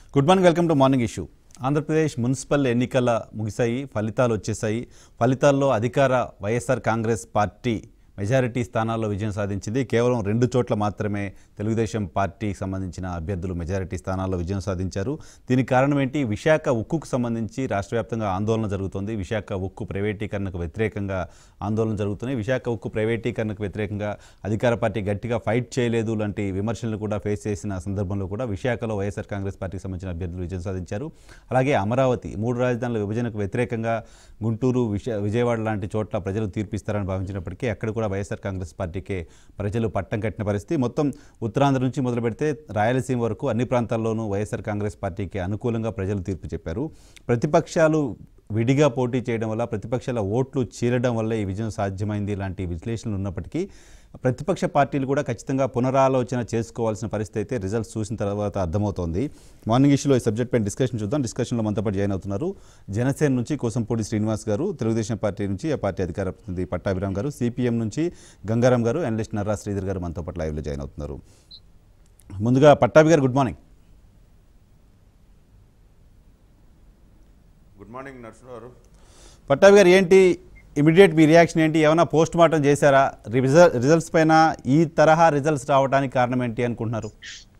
Good morning welcome to morning issue Andhra Pradesh municipal ఎన్నికల ముగిశాయి ఫలితాలు వచ్చేసాయి ఫలితాల్లో అధికార వైఎస్ఆర్ కాంగ్రెస్ పార్టీ మెజారిటీ స్థానాల్లో విజయం సాధించింది కేవలం రెండు చోట్ల మాత్రమే తెలుగుదేశం పార్టీకి సంబంధించిన అభ్యర్థులు మెజారిటీ స్థానాల్లో విజయం సాధించారు దీనికి కారణం ఏంటి విశాఖ ఉక్కుకు సంబంధించి రాష్ట్ర వ్యాప్తంగా ఆందోళన జరుగుతోంది విశాఖ ఉక్కు ప్రైవేటీకరణకు వ్యతిరేకంగా ఆందోళన జరుగుతుంది విశాఖ ఉక్కు ప్రైవేటీకరణకు వ్యతిరేకంగా అధికార పార్టీ గట్టిగా ఫైట్ చేయలేదు లాంటి విమర్శలను కూడా ఫేస్ చేసిన సందర్భంలో కూడా విశాఖలో వైఎస్ఆర్ కాంగ్రెస్ పార్టీకి సంబంధించిన అభ్యర్థులు విజయం సాధించారు అలాగే అమరావతి మూడు రాజధానుల విభజనకు వ్యతిరేకంగా గుంటూరు విశ విజయవాడ లాంటి చోట్ల ప్రజలు తీర్పిస్తారని భావించినప్పటికీ అక్కడ కూడా వైఎస్ఆర్ కాంగ్రెస్ పార్టీకే ప్రజలు పట్టం కట్టిన పరిస్థితి మొత్తం ఉత్తరాంధ్ర నుంచి మొదలు పెడితే రాయలసీమ వరకు అన్ని ప్రాంతాల్లోనూ వైఎస్ఆర్ కాంగ్రెస్ పార్టీకి అనుకూలంగా ప్రజలు తీర్పు చెప్పారు ప్రతిపక్షాలు విడిగా పోటీ చేయడం వల్ల ప్రతిపక్షాల ఓట్లు చీలడం వల్ల ఈ విజయం సాధ్యమైంది ఇలాంటి విశ్లేషణలు ఉన్నప్పటికీ ప్రతిపక్ష పార్టీలు కూడా ఖచ్చితంగా పునరాలోచన చేసుకోవాల్సిన పరిస్థితి అయితే రిజల్ట్స్ చూసిన తర్వాత అర్థమవుతోంది మార్నింగ్ ఇష్యూలో ఈ సబ్జెక్ట్ పైన డిస్కషన్ చూద్దాం డిస్కషన్లో మనతో పాటు జాయిన్ అవుతున్నారు జనసేన నుంచి కోసంపూడి శ్రీనివాస్ గారు తెలుగుదేశం పార్టీ నుంచి ఆ పార్టీ అధికార ప్రతినిధి పట్టాభిరామ్ గారు సిపిఎం నుంచి గంగారాం గారు అనలిస్ట్ నర్రా శ్రీధర్ గారు మనతో పాటు లైవ్లో జాయిన్ అవుతున్నారు ముందుగా Pattabhi garu good morning good morning Narasimha garu Pattabhi గారు ఏంటి ఇమీడియట్ మీ రియాక్షన్ ఏంటి ఏమైనా పోస్ట్ మార్టం చేశారా రిజల్ రిజల్ట్స్ పైన ఈ తరహా రిజల్ట్స్ రావడానికి కారణం ఏంటి అనుకుంటున్నారు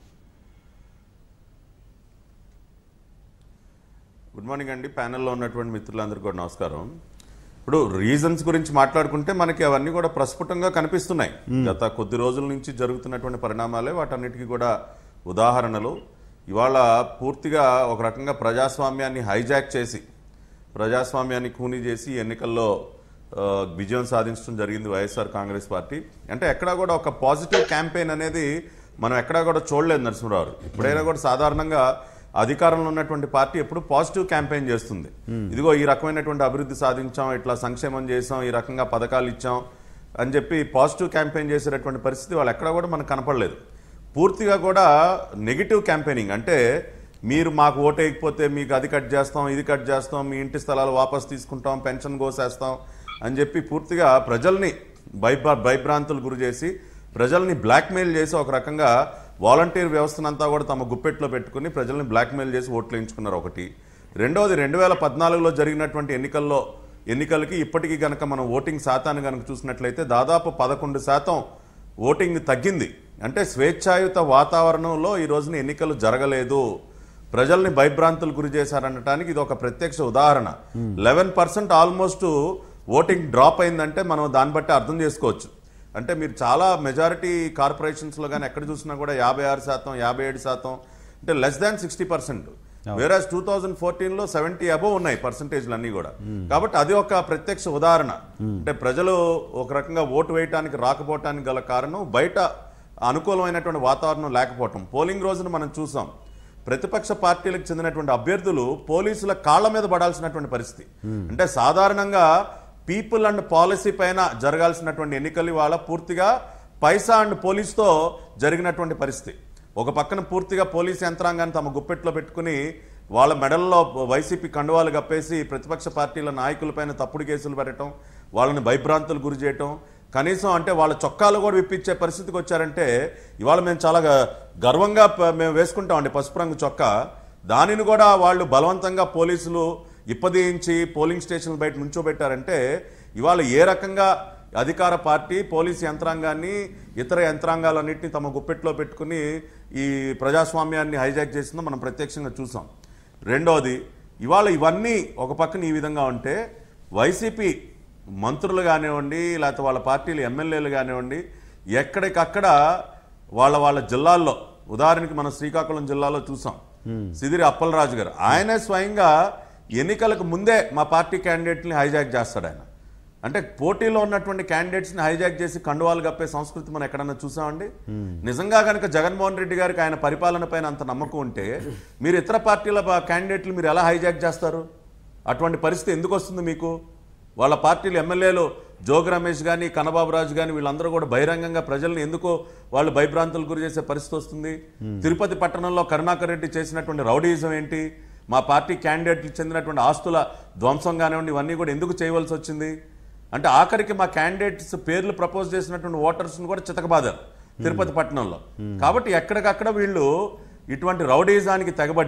గుడ్ మార్నింగ్ అండి ప్యానెల్లో ఉన్నటువంటి మిత్రులందరికీ కూడా నమస్కారం ఇప్పుడు రీజన్స్ గురించి మాట్లాడుకుంటే మనకి అవన్నీ కూడా ప్రస్ఫుటంగా కనిపిస్తున్నాయి గత కొద్ది రోజుల నుంచి జరుగుతున్నటువంటి పరిణామాలే వాటన్నిటికీ కూడా ఉదాహరణలు ఇవాళ పూర్తిగా ఒక రకంగా ప్రజాస్వామ్యాన్ని హైజాక్ చేసి ప్రజాస్వామ్యాన్ని కూనీ చేసి ఎన్నికల్లో ఆ, విజయం సాధించడం జరిగింది వైఎస్ఆర్ కాంగ్రెస్ పార్టీ అంటే ఎక్కడా కూడా ఒక పాజిటివ్ క్యాంపెయిన్ అనేది మనం ఎక్కడా కూడా చూడలేదు నరసింహరావు ఇప్పుడైనా కూడా సాధారణంగా అధికారంలో ఉన్నటువంటి పార్టీ ఎప్పుడు పాజిటివ్ క్యాంపెయిన్ చేస్తుంది ఇదిగో ఈ రకమైనటువంటి అభివృద్ధి సాధించాం ఇట్లా సంక్షేమం చేసాం ఈ రకంగా పథకాలు ఇచ్చాం అని చెప్పి పాజిటివ్ క్యాంపెయిన్ చేసేటటువంటి పరిస్థితి వాళ్ళు ఎక్కడా కూడా మనకు కనపడలేదు పూర్తిగా కూడా నెగిటివ్ క్యాంపెయినింగ్ అంటే మీరు మాకు ఓటేయకపోతే మీకు అది కట్ చేస్తాం ఇది కట్ చేస్తాం మీ ఇంటి స్థలాలు వాపస్ తీసుకుంటాం పెన్షన్ కోసేస్తాం అని చెప్పి పూర్తిగా ప్రజల్ని భయభ భయభ్రాంతులు గురి చేసి ప్రజల్ని బ్లాక్మెయిల్ చేసి ఒక రకంగా వాలంటీర్ వ్యవస్థనంతా కూడా తమ గుప్పెట్లో పెట్టుకుని ప్రజల్ని బ్లాక్మెయిల్ చేసి ఓట్లు వేయించుకున్నారు ఒకటి రెండవది రెండు వేల పద్నాలుగులో జరిగినటువంటి ఎన్నికల్లో ఎన్నికలకి ఇప్పటికీ గనక మనం ఓటింగ్ శాతాన్ని కనుక చూసినట్లయితే దాదాపు పదకొండు శాతం ఓటింగ్ తగ్గింది అంటే స్వేచ్ఛాయుత వాతావరణంలో ఈ రోజున ఎన్నికలు జరగలేదు ప్రజల్ని భయభ్రాంతులు గురి చేశారనటానికి ఇది ఒక ప్రత్యక్ష ఉదాహరణ eleven percent almost voting drop అయిందంటే మనం దాన్ని బట్టి అర్థం చేసుకోవచ్చు అంటే మీరు చాలా మెజారిటీ కార్పొరేషన్స్లో కానీ ఎక్కడ చూసినా కూడా యాభై ఆరు శాతం యాభై ఏడు శాతం అంటే లెస్ దాన్ సిక్స్టీ పర్సెంట్ వేరే టూ థౌజండ్ ఫోర్టీన్లో సెవెంటీ అబవ్ ఉన్నాయి పర్సంటేజ్లు అన్నీ కూడా కాబట్టి అది ఒక ప్రత్యక్ష ఉదాహరణ అంటే ప్రజలు ఒక రకంగా ఓటు వేయటానికి రాకపోవటానికి గల కారణం బయట అనుకూలమైనటువంటి వాతావరణం లేకపోవటం పోలింగ్ రోజున మనం చూసాం ప్రతిపక్ష పార్టీలకు చెందినటువంటి అభ్యర్థులు పోలీసుల కాళ్ళ మీద పడాల్సినటువంటి పరిస్థితి అంటే సాధారణంగా పీపుల్ అండ్ పాలసీ పైన జరగాల్సినటువంటి ఎన్నికలు ఇవాళ పూర్తిగా పైసా అండ్ పోలీస్తో జరిగినటువంటి పరిస్థితి ఒక పక్కన పూర్తిగా పోలీస్ యంత్రాంగాన్ని తమ గుప్పెట్లో పెట్టుకుని వాళ్ళ మెడల్లో వైసీపీ కండువాలు కప్పేసి ప్రతిపక్ష పార్టీల నాయకులపైన తప్పుడు కేసులు పెట్టడం వాళ్ళని భయభ్రాంతులు గురి చేయటం కనీసం అంటే వాళ్ళ చొక్కాలు కూడా విప్పించే పరిస్థితికి వచ్చారంటే ఇవాళ మేము చాలా గ- గర్వంగా ప- మేము వేసుకుంటామండి పసుపు రంగు చొక్కా దానిని కూడా వాళ్ళు బలవంతంగా పోలీసులు ఇప్పదీయించి పోలింగ్ స్టేషన్ల బయట నుంచోబెట్టారంటే ఇవాళ ఏ రకంగా అధికార పార్టీ పోలీసు యంత్రాంగాన్ని ఇతర యంత్రాంగాలన్నింటినీ తమ గుప్పెట్లో పెట్టుకుని ఈ ప్రజాస్వామ్యాన్ని హైజాక్ చేసిందో మనం ప్రత్యక్షంగా చూసాం రెండోది ఇవాళ ఇవన్నీ ఒక పక్కన ఈ విధంగా ఉంటే వైసీపీ మంత్రులు కానివ్వండి లేకపోతే వాళ్ళ పార్టీలు ఎమ్మెల్యేలు కానివ్వండి ఎక్కడికక్కడ వాళ్ళ వాళ్ళ జిల్లాల్లో ఉదాహరణకి మనం శ్రీకాకుళం జిల్లాలో చూసాం సిదిరి అప్పలరాజు గారు ఆయనే స్వయంగా ఎన్నికలకు ముందే మా పార్టీ క్యాండిడేట్ని హైజాక్ చేస్తాడు ఆయన అంటే పోటీలో ఉన్నటువంటి క్యాండిడేట్స్ ని హైజాక్ చేసి కండువాలు కప్పే సంస్కృతి మనం ఎక్కడన్నా చూసామండి నిజంగా కనుక జగన్మోహన్ రెడ్డి గారికి ఆయన పరిపాలన పైన అంత నమ్మకం ఉంటే మీరు ఇతర పార్టీల ప- క్యాండిడేట్లు మీరు ఎలా హైజాక్ చేస్తారు అటువంటి పరిస్థితి ఎందుకు వస్తుంది మీకు వాళ్ళ పార్టీలు ఎమ్మెల్యేలు జోగి రమేష్ కానీ కన్నబాబు రాజు కానీ వీళ్ళందరూ కూడా బహిరంగంగా ప్రజల్ని ఎందుకో వాళ్ళు భయభ్రాంతులు గురి చేసే పరిస్థితి వస్తుంది తిరుపతి పట్టణంలో కరుణాకర్ రెడ్డి చేసినటువంటి రౌడీయిజం ఏంటి మా పార్టీ క్యాండిడేట్లకు చెందినటువంటి ఆస్తుల ధ్వంసం కానివ్వండి ఇవన్నీ కూడా ఎందుకు చేయవలసి వచ్చింది అంటే ఆఖరికి మా క్యాండిడేట్స్ పేర్లు ప్రపోజ్ చేసినటువంటి ఓటర్స్ని కూడా చితకబాదారు తిరుపతి పట్టణంలో కాబట్టి ఎక్కడికక్కడ వీళ్ళు ఇటువంటి రౌడీజానికి తెగబడి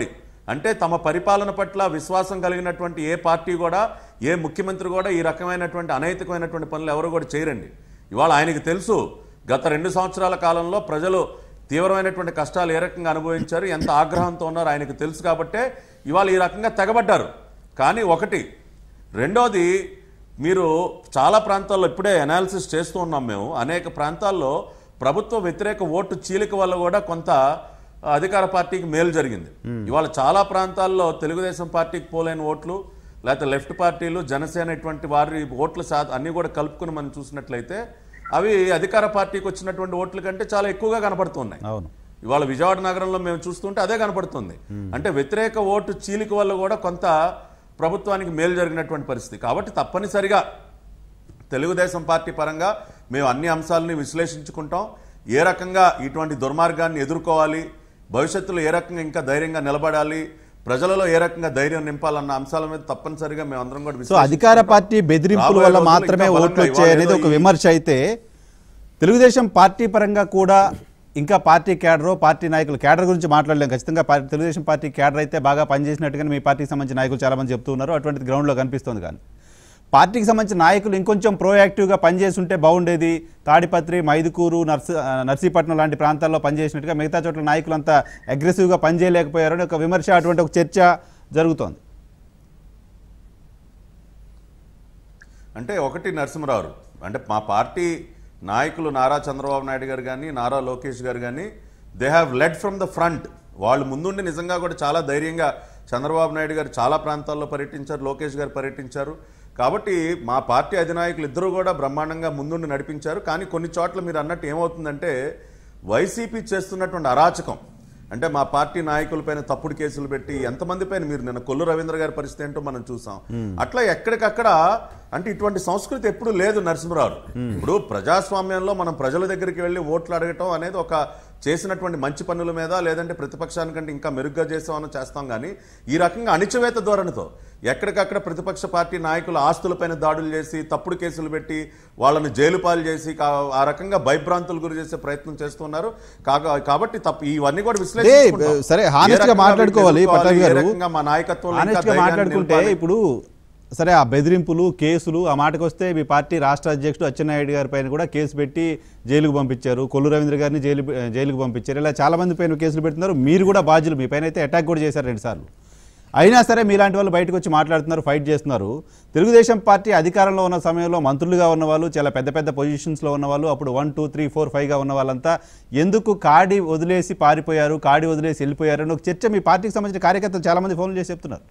అంటే తమ పరిపాలన పట్ల విశ్వాసం కలిగినటువంటి ఏ పార్టీ కూడా ఏ ముఖ్యమంత్రి కూడా ఈ రకమైనటువంటి అనైతికమైనటువంటి పనులు ఎవరు కూడా చేయరండి ఇవాళ ఆయనకి తెలుసు గత రెండు సంవత్సరాల కాలంలో ప్రజలు తీవ్రమైనటువంటి కష్టాలు ఏ రకంగా అనుభవించారు ఎంత ఆగ్రహంతో ఉన్నారో ఆయనకు తెలుసు కాబట్టే ఇవాళ ఈ రకంగా తెగబడ్డారు కానీ ఒకటి రెండోది మీరు చాలా ప్రాంతాల్లో ఇప్పుడే అనాలిసిస్ చేస్తూ ఉన్నాం మేము అనేక ప్రాంతాల్లో ప్రభుత్వ వ్యతిరేక ఓటు చీలిక వల్ల కూడా కొంత అధికార పార్టీకి మేలు జరిగింది ఇవాళ చాలా ప్రాంతాల్లో తెలుగుదేశం పార్టీకి పోలేని ఓట్లు లేకపోతే లెఫ్ట్ పార్టీలు జనసేన ఇటువంటి వారి ఓట్ల శాతం అన్ని కూడా కలుపుకుని మనం చూసినట్లయితే అవి అధికార పార్టీకి వచ్చినటువంటి ఓట్ల కంటే చాలా ఎక్కువగా కనపడుతున్నాయి అవును ఇవాళ విజయవాడ నగరంలో మేము చూస్తుంటే అదే కనపడుతుంది అంటే వ్యతిరేక ఓటు చీలిక వల్ల కూడా కొంత ప్రభుత్వానికి మేలు జరిగినటువంటి పరిస్థితి కాబట్టి తప్పనిసరిగా తెలుగుదేశం పార్టీ పరంగా మేము అన్ని అంశాలని విశ్లేషించుకుంటాం ఏ రకంగా ఇటువంటి దుర్మార్గాన్ని ఎదుర్కోవాలి భవిష్యత్తులో ఏ రకంగా ఇంకా ధైర్యంగా నిలబడాలి ప్రజలలో ఏ రకంగా ధైర్యం నింపాలన్న అంశాల మీద తప్పనిసరిగా మేము అందరం కూడా సో విశ్లేషించుకుంటాం. అధికార పార్టీ బెదిరింపుల రాబోయే వల్ల రోజుల్లో మాత్రమే ఇంకా ఓట్లు బలంగా వచ్చాయి అనేది ఇవాళ ఒక ఏదో ఈ- విమర్శ అయితే తెలుగుదేశం పార్టీ పరంగా కూడా ఇంకా పార్టీ క్యాడర్ పార్టీ నాయకులు క్యాడర్ గురించి మాట్లాడలేం ఖచ్చితంగా పార్టీ తెలుగుదేశం పార్టీ క్యాడర్ అయితే బాగా పనిచేసినట్టుగానే మీ పార్టీకి సంబంధించిన నాయకులు చాలా మంది చెప్తూ ఉన్నారు అటువంటిది గ్రౌండ్లో కనిపిస్తుంది కానీ పార్టీకి సంబంధించిన నాయకులు ఇంకొంచెం ప్రోయాక్టివ్గా పనిచేసి ఉంటే బాగుండేది తాడిపత్రి మైదుకూరు నర్సి ఆ, నర్సీపట్నం లాంటి ప్రాంతాల్లో పనిచేసినట్టుగా మిగతా చోట్ల నాయకులు అంతా అగ్రెసివ్గా పనిచేయలేకపోయారని ఒక విమర్శ అటువంటి ఒక చర్చ జరుగుతోంది అంటే ఒకటి నరసింహరావు అంటే మా పార్టీ నాయకులు నారా చంద్రబాబు నాయుడు గారు కానీ నారా లోకేష్ గారు కానీ they have led from the front వాళ్ళు ముందుండి నిజంగా కూడా చాలా ధైర్యంగా చంద్రబాబు నాయుడు గారు చాలా ప్రాంతాల్లో పర్యటించారు లోకేష్ గారు పర్యటించారు కాబట్టి మా పార్టీ అధినాయకులు ఇద్దరు కూడా బ్రహ్మాండంగా ముందుండి నడిపించారు కానీ కొన్ని చోట్ల మీరు అన్నట్టు ఏమవుతుందంటే వైసీపీ చేస్తున్నటువంటి అరాచకం అంటే మా పార్టీ నాయకులపైన తప్పుడు కేసులు పెట్టి ఎంతమంది పైన మీరు నిన్న కొల్లు రవీంద్ర గారి పరిస్థితి ఏంటో మనం చూసాం అట్లా ఎక్కడికక్కడ అంటే ఇటువంటి సంస్కృతి ఎప్పుడు లేదు నరసింహరావు ఇప్పుడు ప్రజాస్వామ్యంలో మనం ప్రజల దగ్గరికి వెళ్ళి ఓట్లు అడగటం అనేది ఒక చేసినటువంటి మంచి పనుల మీద లేదంటే ప్రతిపక్షానికంటే ఇంకా మెరుగ్గా చేసామని చేస్తాం కానీ ఈ రకంగా అణిచివేత ధోరణితో ఎక్కడికక్కడ ప్రతిపక్ష పార్టీ నాయకుల ఆస్తులపైన దాడులు చేసి తప్పుడు కేసులు పెట్టి వాళ్ళని జైలు పాలు చేసి కా- ఆ రకంగా భయభ్రాంతులు గురి చేసే ప్రయత్నం చేస్తున్నారు కాగా కాబట్టి తప్పు ఇవన్నీ కూడా విశ్లేషించుకుంటాం. సరే, ఏ honest గా రకంగా మాట్లాడుకోవాలి, వీటిని పట్టాభి ఎదుర్కోవాలి, ఏ గారు. రకంగా మా నాయకత్వంలో ఇంకా ఆనెస్ట్గా ధైర్యాన్ని మాట్లాడుకుంటే నిలపాలి. ఇప్పుడు సరే ఆ బెదిరింపులు కేసులు ఆ మాటకు వస్తే మీ పార్టీ రాష్ట్ర అధ్యక్షుడు అచ్చెన్నాయుడు గారి పైన కూడా కేసు పెట్టి జైలుకు పంపించారు కొల్లు రవీంద్ర గారిని జైలు జైలుకు పంపించారు ఇలా చాలా మంది పైన కేసులు పెడుతున్నారు మీరు కూడా బాధ్యులు మీ పైన అయితే అటాక్ కూడా చేశారు రెండుసార్లు అయినా సరే మీలాంటి వాళ్ళు బయటకు వచ్చి మాట్లాడుతున్నారు ఫైట్ చేస్తున్నారు తెలుగుదేశం పార్టీ అధికారంలో ఉన్న సమయంలో మంత్రులుగా ఉన్న వాళ్ళు చాలా పెద్ద పెద్ద పొజిషన్స్లో ఉన్న వాళ్ళు అప్పుడు వన్ టూ త్రీ ఫోర్ ఫైవ్గా ఉన్న వాళ్ళంతా ఎందుకు కాడి వదిలేసి పారిపోయారు కాడి వదిలేసి వెళ్ళిపోయారు అని ఒక చర్చ మీ పార్టీకి సంబంధించిన కార్యకర్తలు చాలా మంది ఫోన్లు చేసి చెప్తున్నారు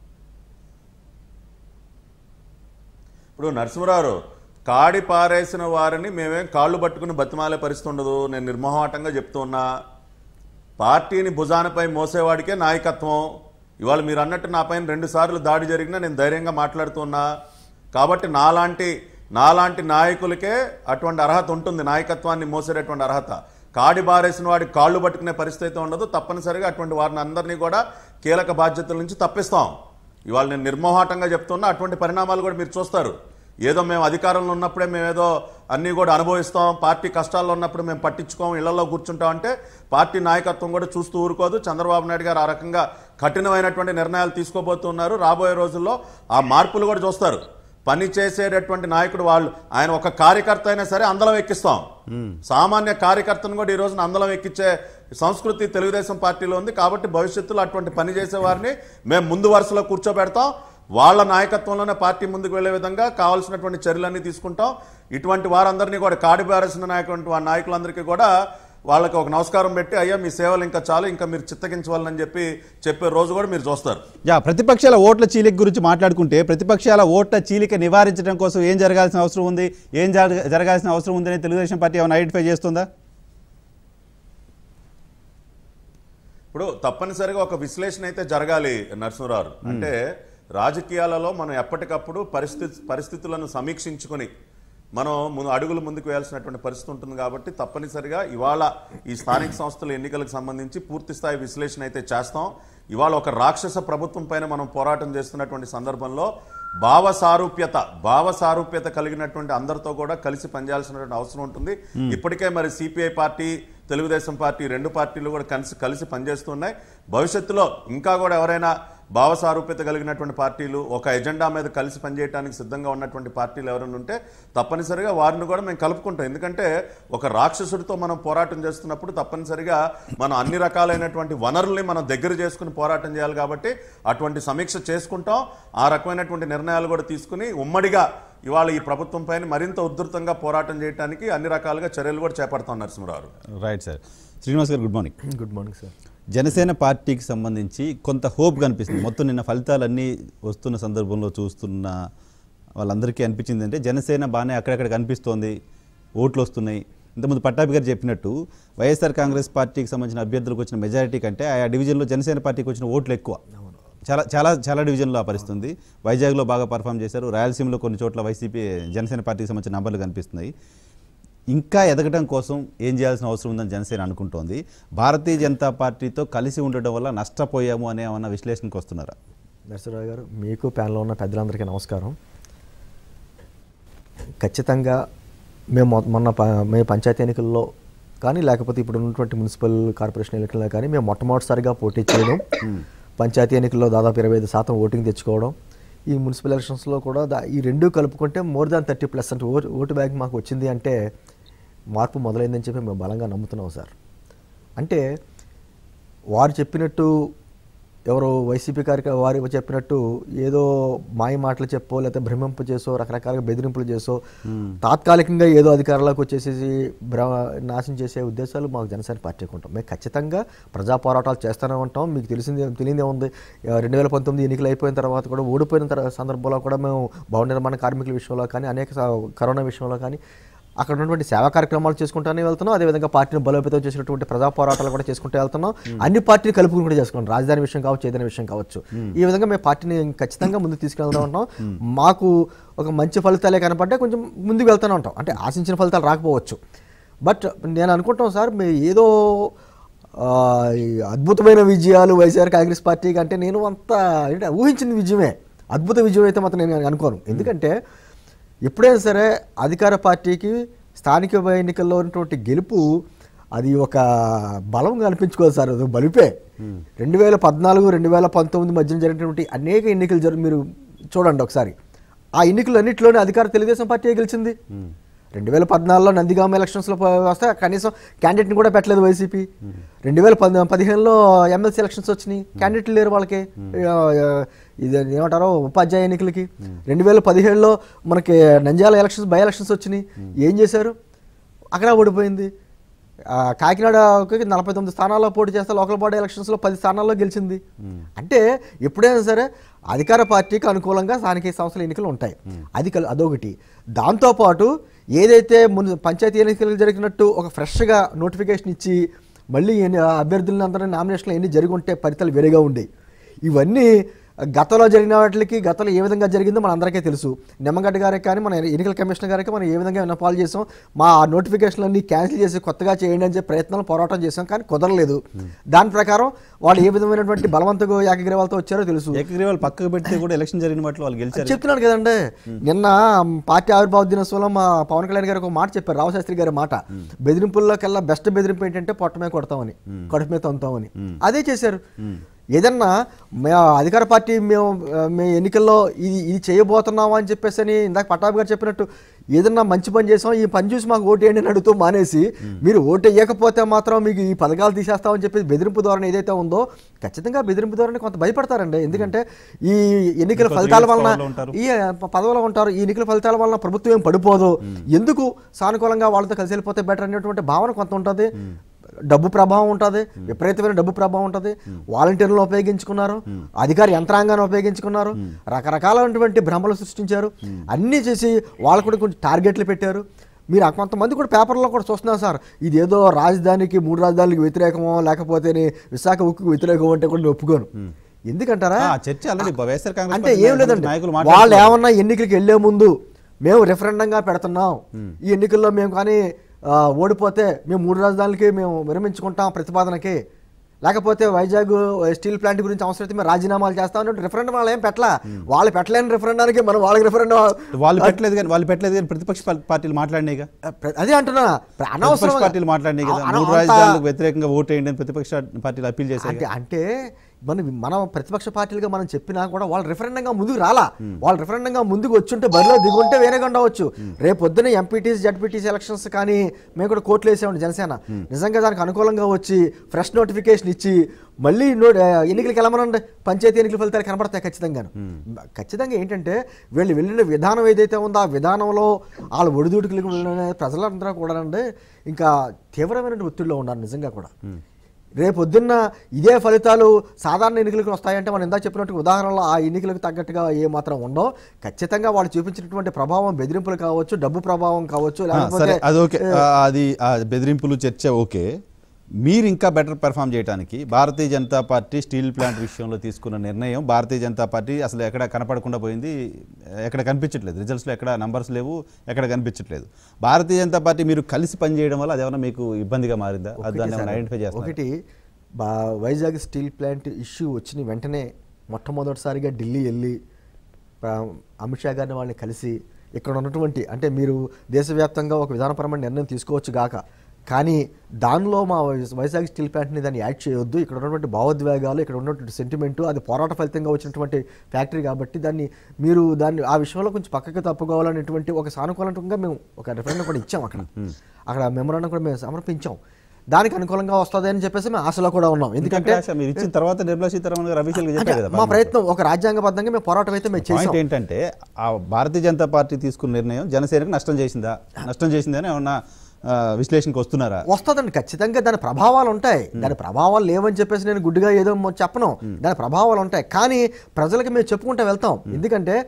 ఇప్పుడు నరసింహరావు కాడి పారేసిన వారిని మేమేం కాళ్ళు పట్టుకుని బతిమాలే పరిస్థితి ఉండదు నేను నిర్మోహమాటంగా చెప్తూ ఉన్నా పార్టీని భుజానపై మోసేవాడికే నాయకత్వం ఇవాళ మీరు అన్నట్టు నా పైన రెండు సార్లు దాడి జరిగినా నేను ధైర్యంగా మాట్లాడుతున్నా కాబట్టి నాలాంటి నాలాంటి నాయకులకే అటువంటి అర్హత ఉంటుంది నాయకత్వాన్ని మోసేటటువంటి అర్హత కాడి బారేసిన వాడి కాళ్ళు పట్టుకునే పరిస్థితి అయితే ఉండదు తప్పనిసరిగా అటువంటి వారిని అందరినీ కూడా కీలక బాధ్యతల నుంచి తప్పిస్తాం ఇవాళ నేను నిర్మోహాటంగా చెప్తున్నా అటువంటి పరిణామాలు కూడా మీరు చూస్తారు ఏదో మేము అధికారంలో ఉన్నప్పుడే మేము ఏదో అన్నీ కూడా అనుభవిస్తాం పార్టీ కష్టాల్లో ఉన్నప్పుడు మేము పట్టించుకోం ఇళ్లలో కూర్చుంటాం అంటే పార్టీ నాయకత్వం కూడా చూస్తూ ఊరుకోదు చంద్రబాబు నాయుడు గారు ఆ రకంగా కఠినమైనటువంటి నిర్ణయాలు తీసుకోబోతున్నారు రాబోయే రోజుల్లో ఆ మార్పులు కూడా చూస్తారు పని చేసేటటువంటి నాయకుడు వాళ్ళు ఆయన ఒక కార్యకర్త అయినా సరే అందలం ఎక్కిస్తాం సామాన్య కార్యకర్తను కూడా ఈ రోజున అందలం ఎక్కించే సంస్కృతి తెలుగుదేశం పార్టీలో ఉంది కాబట్టి భవిష్యత్తులో అటువంటి పని చేసే వారిని మేము ముందు వరుసలో కూర్చోబెడతాం వాళ్ళ నాయకత్వంలోనే పార్టీ ముందుకు వెళ్లే విధంగా కావాల్సినటువంటి చర్యలన్నీ తీసుకుంటాం ఇటువంటి వారందరినీ కూడా కాడిబారేసిన నాయకుడు ఆ నాయకులందరికీ కూడా వాళ్ళకి ఒక నమస్కారం పెట్టి అయ్యా మీ సేవలు ఇంకా చాలు ఇంకా మీరు చిత్తగించవాలని చెప్పి చెప్పే రోజు కూడా మీరు చూస్తారు యా ప్రతిపక్షాల ఓట్ల చీలిక గురించి మాట్లాడుకుంటే ప్రతిపక్షాల ఓట్ల చీలిక నివారించడం కోసం ఏం జరగాల్సిన అవసరం ఉంది ఏం జరగ- జరగాల్సిన అవసరం ఉందని తెలుగుదేశం పార్టీ ఏమైనా ఐడెంటిఫై చేస్తుందా ఇప్పుడు తప్పనిసరిగా ఒక విశ్లేషణ అయితే జరగాలి నరసింహరావు అంటే రాజకీయాలలో మనం ఎప్పటికప్పుడు పరిస్థితి పరిస్థితులను సమీక్షించుకొని మనం ముందు అడుగులు ముందుకు వేయాల్సినటువంటి పరిస్థితి ఉంటుంది కాబట్టి తప్పనిసరిగా ఇవాళ ఈ స్థానిక సంస్థల ఎన్నికలకు సంబంధించి పూర్తి స్థాయి విశ్లేషణ అయితే చేస్తాం ఇవాళ ఒక రాక్షస ప్రభుత్వం పైన మనం పోరాటం చేస్తున్నటువంటి సందర్భంలో భావ సారూప్యత భావ సారూప్యత కలిగినటువంటి అందరితో కూడా కలిసి పనిచేయాల్సినటువంటి అవసరం ఉంటుంది ఇప్పటికే మరి సిపిఐ పార్టీ తెలుగుదేశం పార్టీ రెండు పార్టీలు కూడా కలిసి కలిసి పనిచేస్తున్నాయి భవిష్యత్తులో ఇంకా కూడా ఎవరైనా భావ సారూప్యత కలిగినటువంటి పార్టీలు ఒక ఎజెండా మీద కలిసి పనిచేయడానికి సిద్ధంగా ఉన్నటువంటి పార్టీలు ఎవరైనా ఉంటే తప్పనిసరిగా వారిని కూడా మేము కలుపుకుంటాం ఎందుకంటే ఒక రాక్షసుడితో మనం పోరాటం చేస్తున్నప్పుడు తప్పనిసరిగా మనం అన్ని రకాలైనటువంటి వనరుల్ని మనం దగ్గర చేసుకుని పోరాటం చేయాలి కాబట్టి అటువంటి సమీక్ష చేసుకుంటాం ఆ రకమైనటువంటి నిర్ణయాలు కూడా తీసుకుని ఉమ్మడిగా ఇవాళ ఈ ప్రభుత్వం పైన మరింత ఉధృతంగా పోరాటం చేయడానికి అన్ని రకాలుగా చర్యలు కూడా చేపడతాం Narasimharao right sir Srinivas garu good morning good morning sir Janasena పార్టీకి సంబంధించి కొంత హోప్ కనిపిస్తుంది మొత్తం నిన్న ఫలితాలన్నీ వస్తున్న సందర్భంలో చూస్తున్న వాళ్ళందరికీ అనిపించింది అంటే జనసేన బాగానే అక్కడక్కడ కనిపిస్తోంది ఓట్లు వస్తున్నాయి ఇంతకుముందు పట్టాభి గారు చెప్పినట్టు వైఎస్ఆర్ కాంగ్రెస్ పార్టీకి సంబంధించిన అభ్యర్థులకు వచ్చిన మెజారిటీ కంటే ఆయా డివిజన్లో జనసేన పార్టీకి వచ్చిన ఓట్లు ఎక్కువ చాలా చాలా చాలా డివిజన్లో ఆ పరిస్థితి ఉంది వైజాగ్లో బాగా పర్ఫామ్ చేశారు రాయలసీమలో కొన్ని చోట్ల వైసీపీ జనసేన పార్టీకి సంబంధించిన నంబర్లు కనిపిస్తున్నాయి ఇంకా ఎదగటం కోసం ఏం చేయాల్సిన అవసరం ఉందని జనసేన అనుకుంటోంది భారతీయ జనతా పార్టీతో కలిసి ఉండడం వల్ల నష్టపోయాము అనే ఏమన్నా విశ్లేషణకు వస్తున్నారా నరసింహరావు గారు మీకు ప్యాన్లో ఉన్న పెద్దలందరికీ నమస్కారం ఖచ్చితంగా మేము మొ- మొన్న ప- మేము పంచాయతీ ఎన్నికల్లో కానీ లేకపోతే ఇప్పుడు ఉన్నటువంటి మున్సిపల్ కార్పొరేషన్ ఎన్నికల్లో కానీ మేము మొట్టమొదటిసారిగా పోటీ చేయడం పంచాయతీ ఎన్నికల్లో దాదాపు ఇరవై ఐదు శాతం ఓటింగ్ తెచ్చుకోవడం ఈ మున్సిపల్ ఎలక్షన్స్లో కూడా దా- ఈ రెండు కలుపుకుంటే మోర్ దాన్ థర్టీ ప్లస్ అంటే ఓటు ఓటు బ్యాంక్ మాకు వచ్చింది అంటే మార్పు మొదలైందని చెప్పి మేము బలంగా నమ్ముతున్నాం సార్ అంటే వారు చెప్పినట్టు ఎవరో వైసీపీ కార్యక వారు చెప్పినట్టు ఏదో మాయ మాటలు చెప్పో లేకపోతే భ్రమింపు చేసో రకరకాలుగా బెదిరింపులు చేసో తాత్కాలికంగా ఏదో అధికారంలోకి వచ్చేసేసి భ్ర నాశనం చేసే ఉద్దేశాలు మాకు జనసేన పార్టీకి ఉంటాం మేము ఖచ్చితంగా ప్రజా పోరాటాలు చేస్తూనే ఉంటాం మీకు తెలిసింది తెలియదే ఉంది రెండు వేల పంతొమ్మిది ఎన్నికలు అయిపోయిన తర్వాత కూడా ఓడిపోయిన తర్వాత సందర్భంలో కూడా మేము భవన నిర్మాణ కార్మికుల విషయంలో కానీ అనేక స- కరోనా విషయంలో కానీ అక్కడ ఉన్నటువంటి సేవా కార్యక్రమాలు చేసుకుంటూనే వెళ్తున్నాం అదేవిధంగా పార్టీని బలోపేతం చేసినటువంటి ప్రజా పోరాటాలు కూడా చేసుకుంటూ వెళ్తున్నాం అన్ని పార్టీలు కలుపుకుని కూడా చేసుకుంటాం రాజధాని విషయం కావచ్చు ఏదైనా విషయం కావచ్చు ఈ విధంగా మేము పార్టీని ఖచ్చితంగా ముందుకు తీసుకెళ్తా ఉంటాం మాకు ఒక మంచి ఫలితాలే కనపడ్డా కొంచెం ముందుకు వెళ్తూనే ఉంటాం అంటే ఆశించిన ఫలితాలు రాకపోవచ్చు బట్ నేను అనుకుంటాం సార్ మీ ఏదో ఆ, ఈ అద్భుతమైన విజయాలు వైఎస్ఆర్ కాంగ్రెస్ పార్టీకి అంటే నేను అంత ఏంటి ఊహించిన విజయమే అద్భుత విజయం అయితే మాత్రం నేను అనుకోను ఎందుకంటే ఎప్పుడైనా సరే అధికార పార్టీకి స్థానిక ఎన్నికల్లో ఉన్నటువంటి గెలుపు అది ఒక బలం కనిపించుకోదు సార్ అది బలిపే రెండు వేల పద్నాలుగు రెండు వేల పంతొమ్మిది మధ్యన జరిగినటువంటి అనేక ఎన్నికలు జరు మీరు చూడండి ఒకసారి ఆ ఎన్నికలు అన్నింటిలోనే అధికార తెలుగుదేశం పార్టీ గెలిచింది రెండు వేల పద్నాలుగులో నందిగామ ఎలక్షన్స్లో ప- వస్తే కనీసం క్యాండిడేట్ని కూడా పెట్టలేదు వైసీపీ రెండు వేల పద్ పదిహేనులో ఎమ్మెల్సీ ఎలక్షన్స్ వచ్చినాయి క్యాండిడేట్లు లేరు వాళ్ళకి ఆ, ఆ, ఇది ఏమంటారో ఉపాధ్యాయ ఎన్నికలకి రెండు వేల పదిహేడులో మనకి నంద్యాల ఎలక్షన్స్ బై ఎలక్షన్స్ వచ్చినాయి ఏం చేశారు అక్కడ ఓడిపోయింది ఆ, కాకినాడకి నలభై తొమ్మిది స్థానాల్లో పోటీ చేస్తే లోకల్ బాడీ ఎలక్షన్స్లో పది స్థానాల్లో గెలిచింది అంటే ఎప్పుడైనా సరే అధికార పార్టీకి అనుకూలంగా స్థానిక సంస్థల ఎన్నికలు ఉంటాయి అది కల్- అదొకటి దాంతోపాటు ఏదైతే మున్ పంచాయతీ ఎన్నికలు జరిగినట్టు ఒక ఫ్రెష్గా నోటిఫికేషన్ ఇచ్చి మళ్ళీ ఎన్ని అభ్యర్థులను అందరూ నామినేషన్లు ఎన్ని జరిగి ఉంటే ఫలితాలు వేరేగా ఉండేవి ఇవన్నీ గతంలో జరిగిన వాటికి గతంలో ఏ విధంగా జరిగిందో మన అందరికీ తెలుసు నిమ్మగడ్డ గారికి కానీ మన ఎన్నికల కమిషనర్ గారికి మనం ఏ విధంగా విన్నపాలు చేసాం మా నోటిఫికేషన్లన్నీ క్యాన్సిల్ చేసి కొత్తగా చేయండి అని చెప్పి ప్రయత్నాలు పోరాటం చేసాం కానీ కుదరలేదు దాని ప్రకారం వాళ్ళు ఏ విధమైనటువంటి బలవంతకు ఏకగ్రీవాలతో వచ్చారో తెలుసు ఏకగ్రీవాలు పక్కకు పెడితే కూడా ఎలక్షన్ జరిగిన వాటిలో వాళ్ళు గెలిచారు చెప్తున్నాను కదండి నిన్న పార్టీ ఆవిర్భావ దినోత్సవంలో మా పవన్ కళ్యాణ్ గారు ఒక మాట చెప్పారు రామశాస్త్రి గారి మాట బెదిరింపుల్లోకెల్లా బెస్ట్ బెదిరింపు ఏంటంటే పొట్ట మీద కొడతామని కడుపు మీద తొంతామని అదే చేశారు ఏదన్నా మే అధికార పార్టీ మేము ఆ, మేము ఎన్నికల్లో ఇది ఇది చేయబోతున్నాము అని చెప్పేసి అని ఇందాక పట్టాభి గారు చెప్పినట్టు ఏదన్నా మంచి పని చేసాం ఈ పని చూసి మాకు ఓటు వేయండి అని అడుగుతూ మానేసి మీరు ఓటు వేయకపోతే మాత్రం మీకు ఈ పథకాలు తీసేస్తామని చెప్పి బెదిరింపు ధోరణి ఏదైతే ఉందో ఖచ్చితంగా బెదిరింపు ధోరణి కొంత భయపడతారండి ఎందుకంటే ఈ ఎన్నికల ఇంకొక ఫలితాల years వలన power లో ఉంటారు. ఈ ప- పదవిలో ఉంటారు ఈ ఎన్నికల ఫలితాల వలన ప్రభుత్వం ఏం పడిపోదు ఎందుకు సానుకూలంగా వాళ్ళతో కలిసి వెళ్ళిపోతే బెటర్ అనేటువంటి భావన కొంత ఉంటుంది డబ్బు ప్రభావం ఉంటుంది విపరీతమైన డబ్బు ప్రభావం ఉంటుంది వాలంటీర్లను ఉపయోగించుకున్నారు అధికార యంత్రాంగాన్ని ఉపయోగించుకున్నారు రకరకాలైనటువంటి భ్రమలు సృష్టించారు అన్నీ చేసి వాళ్ళు కూడా కొంచెం టార్గెట్లు పెట్టారు మీరు ఆ కొంతమంది కూడా పేపర్లో కూడా చూస్తున్నారు సార్ ఇది ఏదో రాజధానికి మూడు రాజధానులకు వ్యతిరేకమో లేకపోతే విశాఖ ఉక్కుకు వ్యతిరేకమో అంటే కూడా నేను ఒప్పుకోను ఎందుకంటారా ఆ, చర్చ ఆల్రెడీ వైఎస్ఆర్ కాంగ్రెస్ అంటే పార్టీ ఏం లేదండి నాయకులు వాళ్ళు మాట్లాడుతున్నారు. ఏమన్నా ఎన్నికలకు వెళ్లే ముందు మేము రెఫరెండంగా పెడుతున్నాం ఈ ఎన్నికల్లో మేము కానీ ఆ, ఓడిపోతే మేము మూడు రాజధానులకి మేము విరమించుకుంటాం ప్రతిపాదనకి లేకపోతే వైజాగ్ స్టీల్ ప్లాంట్ గురించి అవసరమైతే మేము రాజీనామాలు చేస్తామని రిఫరెండం వాళ్ళు ఏం పెట్టలా వాళ్ళు పెట్టలేని రిఫరెండానికి మనం వాళ్ళకి రిఫరెండం వాళ్ళు పెట్టలేదు కానీ వాళ్ళు పెట్టలేదు కానీ ప్రతిపక్ష పా- పార్టీలు మాట్లాడినాయిగా అదే అంటున్నా ప్రతిపక్ష అనవసరం పార్టీలు మాట్లాడినాయి కదా అన- మూడు అంత- రాజధానులకు వ్యతిరేకంగా ఓటు వేయండి అని ప్రతిపక్ష పార్టీలు అప్పీల్ చేశాయి అంటే అంటే మన మనం ప్రతిపక్ష పార్టీలుగా మనం చెప్పినా కూడా వాళ్ళు రిఫరెండంగా ముందుకు రాలా వాళ్ళు రిఫరెండంగా ముందుకు వచ్చుంటే బరిలో దిగుంటే వేరేగా ఉండవచ్చు రేపు పొద్దున్న ఎంపీటీస్ జడ్పీటీస్ ఎలక్షన్స్ కానీ మేము కూడా కోర్టులు వేసామండి జనసేన నిజంగా దానికి అనుకూలంగా వచ్చి ఫ్రెష్ నోటిఫికేషన్ ఇచ్చి మళ్ళీ నో ఎన్నికలకి వెళ్ళమనండి పంచాయతీ ఎన్నికల ఫలితాలు కనబడతాయి ఖచ్చితంగాను ఖచ్చితంగా ఏంటంటే వీళ్ళు వెళ్ళిన విధానం ఏదైతే ఉందో ఆ విధానంలో వాళ్ళ ఒడిదుడుకులకు వెళ్ళిన ప్రజలందరూ కూడా ఇంకా తీవ్రమైన ఒత్తిడిలో ఉన్నారు నిజంగా కూడా రేపు పొద్దున్న ఇదే ఫలితాలు సాధారణ ఎన్నికలకు వస్తాయంటే మనం ఇందాక చెప్పినట్టు ఉదాహరణలో ఆ ఎన్నికలకు తగ్గట్టుగా ఏ మాత్రం ఉండవు ఖచ్చితంగా వాళ్ళు చూపించినటువంటి ప్రభావం బెదిరింపులు కావచ్చు డబ్బు ప్రభావం కావచ్చు ఆ, లేకపోతే సరే అది ఓకే ఆ, అది ఆ బెదిరింపులు చర్చ ఓకే మీరు ఇంకా బెటర్ పెర్ఫామ్ చేయడానికి Bharatiya Janata party steel plant విషయంలో తీసుకున్న నిర్ణయం భారతీయ జనతా పార్టీ అసలు ఎక్కడ కనపడకుండా పోయింది ఎక్కడ కనిపించట్లేదు రిజల్ట్స్లో ఎక్కడ నంబర్స్ లేవు ఎక్కడ కనిపించట్లేదు భారతీయ జనతా పార్టీ మీరు కలిసి పనిచేయడం వల్ల అదేమన్నా మీకు ఇబ్బందిగా మారిందా అది దాన్ని ఏమైనా ఐడెంటిఫై చేస్తారు ఒకటి బా వైజాగ్ స్టీల్ ప్లాంట్ ఇష్యూ వచ్చిన వెంటనే మొట్టమొదటిసారిగా ఢిల్లీ వెళ్ళి ప్ర- అమిత్ షా గారిని వాళ్ళని కలిసి ఇక్కడ ఉన్నటువంటి అంటే మీరు దేశవ్యాప్తంగా ఒక విధానపరమైన నిర్ణయం తీసుకోవచ్చు గాక కానీ దానిలో మా వై- వైజాగ్ స్టీల్ ప్లాంట్ని దాన్ని యాడ్ చేయొద్దు ఇక్కడ ఉన్నటువంటి భావోద్వేగాలు ఇక్కడ ఉన్నటువంటి సెంటిమెంటు అది పోరాట ఫలితంగా వచ్చినటువంటి ఫ్యాక్టరీ కాబట్టి దాన్ని మీరు దాన్ని ఆ విషయంలో కొంచెం పక్కకి తప్పుకోవాలనేటువంటి ఒక సానుకూలంగా మేము ఒక రిఫరెండం కూడా ఇచ్చాం అక్కడ అక్కడ మెమరాండం కూడా మేము సమర్పించాం దానికి అనుకూలంగా వస్తుంది అని చెప్పేసి మేము ఆశలో కూడా ఉన్నాం ఎందుకంటే ఎందుకంటే మీరు ఇచ్చిన తర్వాత నిర్మలా సీతారామన్ గారు అఫీషియల్గా అంటే చెప్పారు కదా మా ప్రయత్నం ఒక రాజ్యాంగబద్ధంగా మేము పోరాటం అయితే మేము చేసాం పాయింట్ ఏంటంటే ఆ భారతీయ జనతా పార్టీ తీసుకున్న నిర్ణయం జనసేనకు నష్టం చేసిందా నష్టం చేసిందని ఏమన్నా ఆ, విశ్లేషణకు వస్తున్నారా వస్తుందండి ఖచ్చితంగా దాని ప్రభావాలు ఉంటాయి దాని ప్రభావాలు లేవని చెప్పేసి నేను గుడ్డిగా ఏదో మొ- చెప్పను దాని ప్రభావాలు ఉంటాయి కానీ ప్రజలకి మేము చెప్పుకుంటూ వెళ్తాం ఎందుకంటే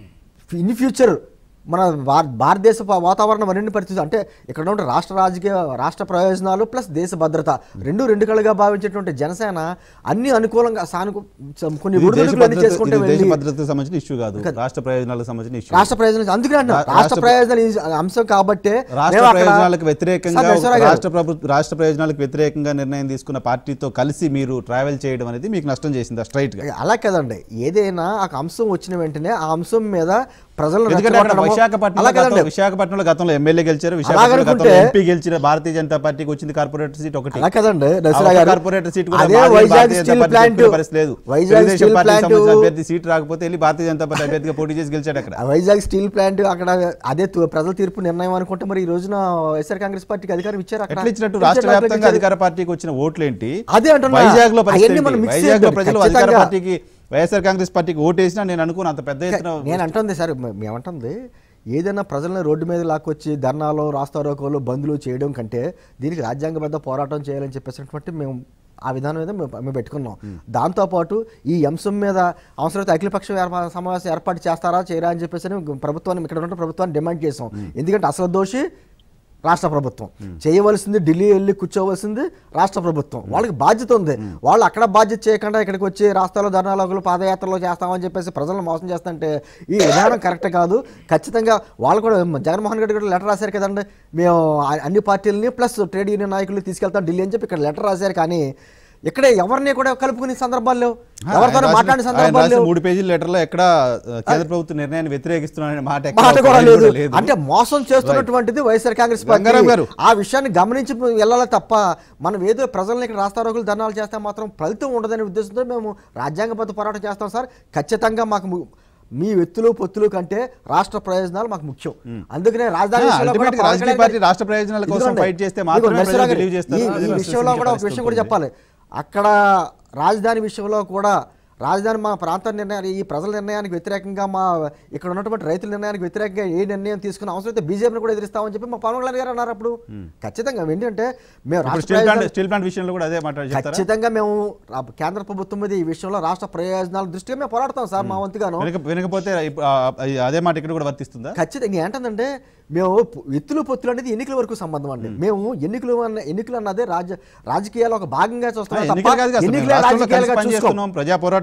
ఇన్ ఫ్యూచర్ మన భార- భారతదేశ ప- వాతావరణం అన్ని పరిస్థితి అంటే ఇక్కడ ఉన్న రాష్ట్ర రాజకీయ రాష్ట్ర ప్రయోజనాలు ప్లస్ దేశ భద్రత రెండు రెండు కళగా భావించేటువంటి జనసేన అన్ని అనుకూలంగా సానుకూ కొన్ని ఇది దేశ ఒడిదుడుకులు అన్ని భద్రత- చేసుకుంటూ ఇది దేశ వెళ్ళి భద్రతకు సంబంధించిన ఇష్యూ కాదు రాష్ట్ర ప్రయోజనాలకు సంబంధించిన ఇష్యూ రాష్ట్ర ప్రయోజనాలు అందుకే అంటున్నా, రా- రాష్ట్ర రాష్ట్ర ప్రయోజనాలు ఈ అంశం కాబట్టి రాష్ట్ర మేము అక్కడ- ప్రయోజనాలకు వ్యతిరేకంగా సార్, నరసింహరావు గారు, రాష్ట్ర ప్రభుత్వ రాష్ట్ర ప్రయోజనాలకు వ్యతిరేకంగా నిర్ణయం తీసుకున్న పార్టీతో కలిసి మీరు ట్రావెల్ చేయడం అనేది మీకు నష్టం చేసిందా స్ట్రైట్ గా అలా కదండి ఏదైనా ఒక అంశం వచ్చిన వెంటనే ఆ అంశం మీద ప్రజలు ఎందుకంటే అక్కడ రెచ్చగొట్టడము- విశాఖపట్నంలో అలా కదండి గతం- విశాఖపట్నంలో గతంలో ఎమ్మెల్యే గెలిచారు విశాఖపట్నంలో అలాగనుకుంటే- గతంలో ఎంపీ గెలిచిన భారతీయ జనతా పార్టీకి వచ్చింది కార్పొరేటర్ సీట్ ఒకటి అలా కదండి ఆ నరసింహరావు ఒక్క గారు కార్పొరేటర్ సీట్ కూడా అదే మాది Vizag Bharatiya Janata steel party plant చెప్పుకునే పరిస్థితి లేదు వైజాగ్ తెలుగుదేశం స్టీల్ పార్టీకి ప్లాంట్ సంబంధించిన అభ్యర్థి సీట్ రాకపోతే వెళ్ళి భారతీయ జనతా పార్టీ అభ్యర్థిగా పోటీ చేసి గెలిచాడు అక్కడ ఆ వైజాగ్ స్టీల్ ప్లాంట్ అక్కడ అదే తు- ప్రజల తీర్పు నిర్ణయం అనుకుంటే మరి ఈ రోజున వైఎస్ఆర్ కాంగ్రెస్ పార్టీకి అధికారం ఇచ్చారు అక్కడ ఎట్లా ఇచ్చినట్టు ఇచ్చారు, రాష్ట్ర వ్యాప్తంగా ఇచ్చారు. అధికార పార్టీకి వచ్చిన ఓట్లు ఏంటి అదే అంటున్నా. వైజాగ్ లో పరిస్థితి అవన్నీ మనం ఏంటి? mix వైజాగ్ లో చేయొద్దు. ప్రజలు అధికార ఖచ్చితంగా. పార్టీకి వైఎస్ఆర్ కాంగ్రెస్ పార్టీకి ఓటేసినా నేను అనుకున్న అంత పెద్ద ఎత్తున నేను అంటుంది సార్ మే- మేమంటుంది ఏదైనా ప్రజల్ని రోడ్డు మీద లాక్కొచ్చి ధర్నాలు రాస్తారోకోలు బంద్లు చేయడం కంటే దీనికి రాజ్యాంగబద్ధ పోరాటం చేయాలని చెప్పేసినటువంటి మేము ఆ విధానం మీద మేము మేము పెట్టుకున్నాం దాంతోపాటు ఈ అంశం మీద అవసరమైతే అఖిలపక్ష ఏర్పా- సమావేశం ఏర్పాటు చేస్తారా చేయరా అని చెప్పేసి అని ప్రభుత్వాన్ని ఇక్కడ ఉన్న ప్రభుత్వాన్ని డిమాండ్ చేసాం ఎందుకంటే అసలు దోషి రాష్ట్ర ప్రభుత్వం చేయవలసింది ఢిల్లీ వెళ్ళి కూర్చోవలసింది రాష్ట్ర ప్రభుత్వం వాళ్ళకి బాధ్యత ఉంది వాళ్ళు అక్కడ బాధ్యత చేయకుండా ఇక్కడికి వచ్చి రాష్ట్రాల్లో ధర్నాలోకులు పాదయాత్రలో చేస్తామని చెప్పేసి ప్రజలను మోసం చేస్తుంటే ఈ విధానం కరెక్ట్ కాదు ఖచ్చితంగా వాళ్ళు కూడా జగన్మోహన్ రెడ్డి కూడా లెటర్ రాశారు కదండి మేము ఆ- అన్ని పార్టీలని ప్లస్ ట్రేడ్ యూనియన్ నాయకులు తీసుకెళ్తాం ఢిల్లీ అని చెప్పి ఇక్కడ లెటర్ రాశారు కానీ ఇక్కడ ఎవరిని కూడా కలుపుకునే సందర్భాలు లేవు ఎవరితో ఆయన మాట్లాడిన రాసిన- ఆయన సందర్భాలు రాసిన లేవు మూడు పేజీల లెటర్లో ఎక్కడ ఆ, కేంద్ర ప్రభుత్వ నిర్ణయాన్ని వ్యతిరేకిస్తున్నాననే మాట ఎక్కడ మాట ఒక కూడా line లేదు లేదు. అంటే మోసం చేస్తున్నటువంటిది YSR Congress party Gangaram garu. ఆ విషయాన్ని గమనించి వెళ్ళాలి తప్ప మనం ఏదో ప్రజల్ని ఇక్కడ రాస్తారోగులు ధర్నాలు చేస్తే మాత్రం ఫలితం ఉండదనే ఉద్దేశంతో మేము రాజ్యాంగబద్ధ పోరాటం చేస్తాం సార్ ఖచ్చితంగా మాకు ము- మీ వ్యక్తులు పొత్తులు కంటే రాష్ట్ర ప్రయోజనాలు మాకు ముఖ్యం అందుకనే రాజధాని ఆ, విషయంలో కూడా ultimately పవన్ రాజకీయ కళ్యాణ్ పార్టీ గారి- రాష్ట్ర ప్రయోజనాల కోసం ఇదిగోండి. fight చేస్తే ఇదిగో మాత్రమే నరసింహరావు ప్రజలు గారు, believe చేస్తారు. ఈ- అది ఈ పరిస్థితి విషయంలో కూడా ఒక పరిస్థితి విషయం కూడా ఉంటుంది. చెప్పాలి అక్కడ రాజధాని విషయంలో కూడా రాజధాని మా ప్రాంత నిర్ణయాలు ఈ ప్రజల నిర్ణయానికి వ్యతిరేకంగా మా ఇక్కడ ఉన్నటువంటి రైతుల నిర్ణయానికి వ్యతిరేకంగా ఏ నిర్ణయం తీసుకున్న అవసరం అయితే బీజేపీని కూడా ఎదిరిస్తామని చెప్పి మా పవన్ కళ్యాణ్ గారు అన్నారు అప్పుడు ఖచ్చితంగా ఏంటంటే మేము ఇప్పుడు రాష్ట్ర స్టీల్ ప్లాంట్ ప్రయోజనాలు- స్టీల్ ప్లాంట్ విషయంలో కూడా అదే మాట్లాడి చెప్తారా ఖచ్చితంగా మేము రా- కేంద్ర ప్రభుత్వం మీద ఈ విషయంలో రాష్ట్ర ప్రయోజనాల దృష్టిగా మేము పోరాడతాం సార్ మా వంతుగాను వినక వినకపోతే ఇప్పుడు ఆ, ఆ, అదే మాట ఇక్కడ కూడా వర్తిస్తుందా ఖచ్చితంగా ఏంటంటే మేము పు- ఎత్తులు పొత్తులు అనేది ఎన్నికల వరకు సంబంధం అండి మేము ఎన్నికలు అన్న ఎన్నికలు అన్నదే రాజ రాజకీయాల్లో ఒక భాగంగా ఆ, చూస్తాం ఎన్నికలు కాదు కదా అసలు. ఎన్నికలే రాష్ట్రంలో కలిసి రాజకీయాలుగా చూసుకోం పనిచేస్తున్నాం ప్రజా పోరాటాలు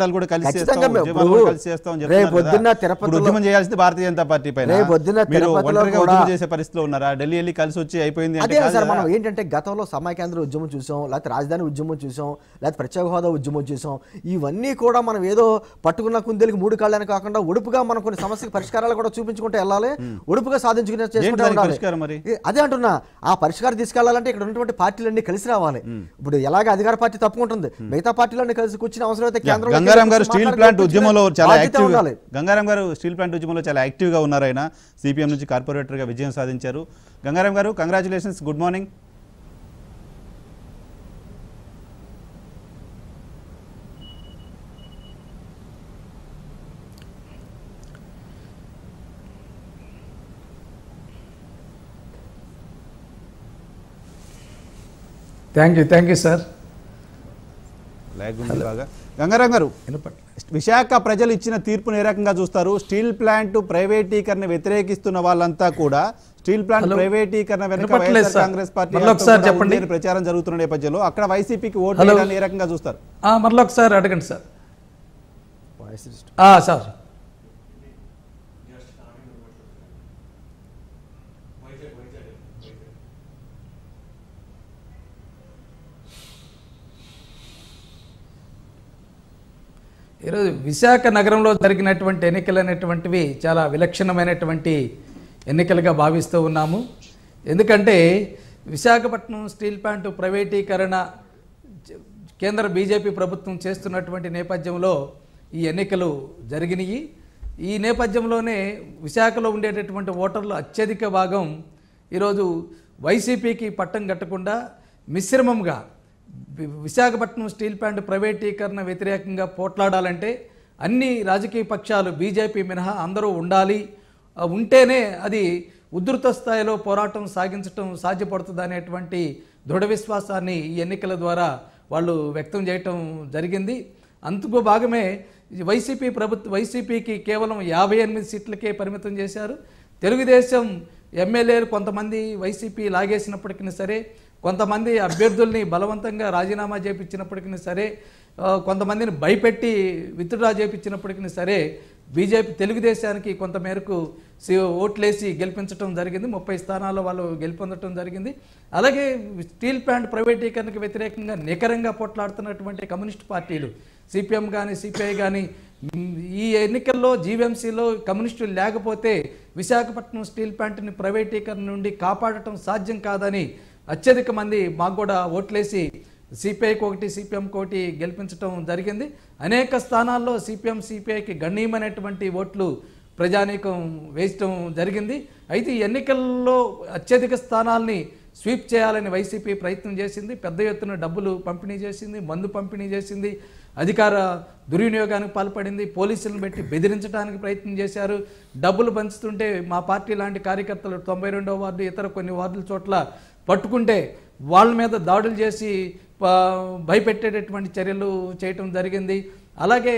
ఉద్యమాలు కూడా కలిసి చేస్తాం ఖచ్చితంగా మేము ఉద్యమాలు కూడా ఇప్పుడు కలిసి చేస్తాం అని రేపు చెప్తున్నారు పొద్దున్న కదా. ఇప్పుడు తిరుపతిలో- ఉద్యమం చేయాల్సింది భారతీయ జనతా పార్టీ పైన రేపు పొద్దున్న మీరు తిరుపతిలో ఒంటరిగా కూడా- ఉద్యమం చేసే పరిస్థితిలో ఉన్నారా ఢిల్లీ వెళ్ళి కలిసి వచ్చి అయిపోయింది అంటే అదే కాదు సార్ కదా. మనం ఏంటంటే గతంలో సమాకేంద్ర ఉద్యమం చూసాం లేకపోతే రాజధాని ఉద్యమం చూసాం లేకపోతే ప్రత్యేక హోదా ఉద్యమం చూసాం ఇవన్నీ కూడా మనం ఏదో పట్టుకున్న కుందేలకు మూడు కాళ్ళని కాకుండా ఒడుపుగా మనం కొన్ని సమస్యకి పరిష్కారాలు కూడా చూపించుకుంటూ వెళ్ళాలి ఒడుపుగా సాధించుకునే చేసుకుంటూ దానికి ఉండాలి పరిష్కారం మరి? ఏ, అదే అంటున్నా ఆ పరిష్కారం తీసుకెళ్లాలంటే ఇక్కడ ఉన్నటువంటి పార్టీలన్నీ కలిసి రావాలి ఇప్పుడు ఎలాగ అధికార పార్టీ తప్పుకుంటుంది మిగతా పార్టీలన్నీ కలిసి కూర్చుని అవసరం అయితే కేంద్రంలో గంగారాం గారు కూర్చొని స్టీల్ మాట్లాడుకునే ప్లాంట్ ఉద్యమంలో చాలా బాధ్యత యాక్టివ్ ఉండాలి గంగారాం గారు స్టీల్ ప్లాంట్ ఉద్యమంలో చాలా యాక్టివ్ గా ఉన్నారు ఆయన సిపిఎం నుంచి కార్పొరేటర్ గా విజయం సాధించారు Gangaram garu congratulations good morning thank you thank you sir lag ఉంది బాగా గంగారాం గారు విశాఖ ప్రజలు ఇచ్చిన తీర్పును ఏ రకంగా చూస్తారు స్టీల్ ప్లాంట్ ప్రైవేటీకరణ వ్యతిరేకిస్తున్న వాళ్ళంతా కూడా స్టీల్ ప్లాంట్ హలో. ప్రైవేటీకరణ వెనుక వినపట్లేదు వైఎస్ఆర్ సార్. కాంగ్రెస్ పార్టీ మళ్ళీ ఒకసారి అంతా కూడా చెప్పండి. ఉంది అని ప్రచారం జరుగుతున్న నేపథ్యంలో అక్కడ వైసీపీకి ఓటు హలో. వేయడాన్ని ఏ రకంగా చూస్తారు మరలా ఒకసారి అడగండి సార్ ఆ, సార్ ఈరోజు విశాఖ నగరంలో జరిగినటువంటి ఎన్నికలు అనేటువంటివి చాలా విలక్షణమైనటువంటి ఎన్నికలుగా భావిస్తూ ఉన్నాము ఎందుకంటే విశాఖపట్నం స్టీల్ ప్లాంట్ ప్రైవేటీకరణ జ- కేంద్ర బీజేపీ ప్రభుత్వం చేస్తున్నటువంటి నేపథ్యంలో ఈ ఎన్నికలు జరిగినాయి ఈ నేపథ్యంలోనే విశాఖలో ఉండేటటువంటి ఓటర్లు అత్యధిక భాగం ఈరోజు వైసీపీకి పట్టం కట్టకుండా మిశ్రమంగా వి- విశాఖపట్నం స్టీల్ ప్లాంట్ ప్రైవేటీకరణ వ్యతిరేకంగా పోట్లాడాలంటే అన్ని రాజకీయ పక్షాలు బీజేపీ మినహా అందరూ ఉండాలి ఆ, ఉంటేనే అది ఉధృత స్థాయిలో పోరాటం సాగించటం సాధ్యపడుతుంది అనేటువంటి దృఢ విశ్వాసాన్ని ఈ ఎన్నికల ద్వారా వాళ్ళు వ్యక్తం చేయటం జరిగింది అందుకు భాగమే ఈ వైసీపీ ప్రభుత్వ వైసీపీకి కేవలం యాభై ఎనిమిది సీట్లకే పరిమితం చేశారు తెలుగుదేశం ఎమ్మెల్యేలు కొంతమంది వైసీపీ లాగేసినప్పటికీ సరే కొంతమంది అభ్యర్థుల్ని బలవంతంగా రాజీనామా చేపించినప్పటికీ సరే ఆ, కొంతమందిని భయపెట్టి విత్డ్రా చేపించినప్పటికీ సరే బీజేపీ తెలుగుదేశానికి కొంత మేరకు సి- ఓట్లేసి గెలిపించడం జరిగింది ముప్పై స్థానాల్లో వాళ్ళు గెలుపొందడం జరిగింది అలాగే స్టీల్ ప్లాంట్ ప్రైవేటీకరణకు వ్యతిరేకంగా నికరంగా పోట్లాడుతున్నటువంటి కమ్యూనిస్ట్ పార్టీలు సిపిఎం కానీ సిపిఐ కానీ ఈ ఎన్నికల్లో జీవీఎంసీలో కమ్యూనిస్టులు లేకపోతే విశాఖపట్నం స్టీల్ ప్లాంట్ని ప్రైవేటీకరణ నుండి కాపాడటం సాధ్యం కాదని అత్యధిక మంది మాకు కూడా ఓట్లేసి సిపిఐకి ఒకటి సిపిఎంకి ఒకటి గెలిపించడం జరిగింది అనేక స్థానాల్లో సిపిఎం సిపిఐకి గణనీయమైనటువంటి ఓట్లు ప్రజానీకం వేయటం జరిగింది అయితే ఈ ఎన్నికల్లో అత్యధిక స్థానాల్ని స్వీప్ చేయాలని వైసీపీ ప్రయత్నం చేసింది పెద్ద ఎత్తున డబ్బులు పంపిణీ చేసింది మందు పంపిణీ చేసింది అధికార దుర్వినియోగానికి పాల్పడింది పోలీసులను పెట్టి బెదిరించడానికి ప్రయత్నం చేశారు డబ్బులు పంచుతుంటే మా పార్టీ లాంటి కార్యకర్తలు తొంభై రెండో వార్డు ఇతర కొన్ని వార్డుల చోట్ల పట్టుకుంటే వాళ్ళ మీద దాడులు చేసి ప- భయపెట్టేటటువంటి చర్యలు చేయటం జరిగింది అలాగే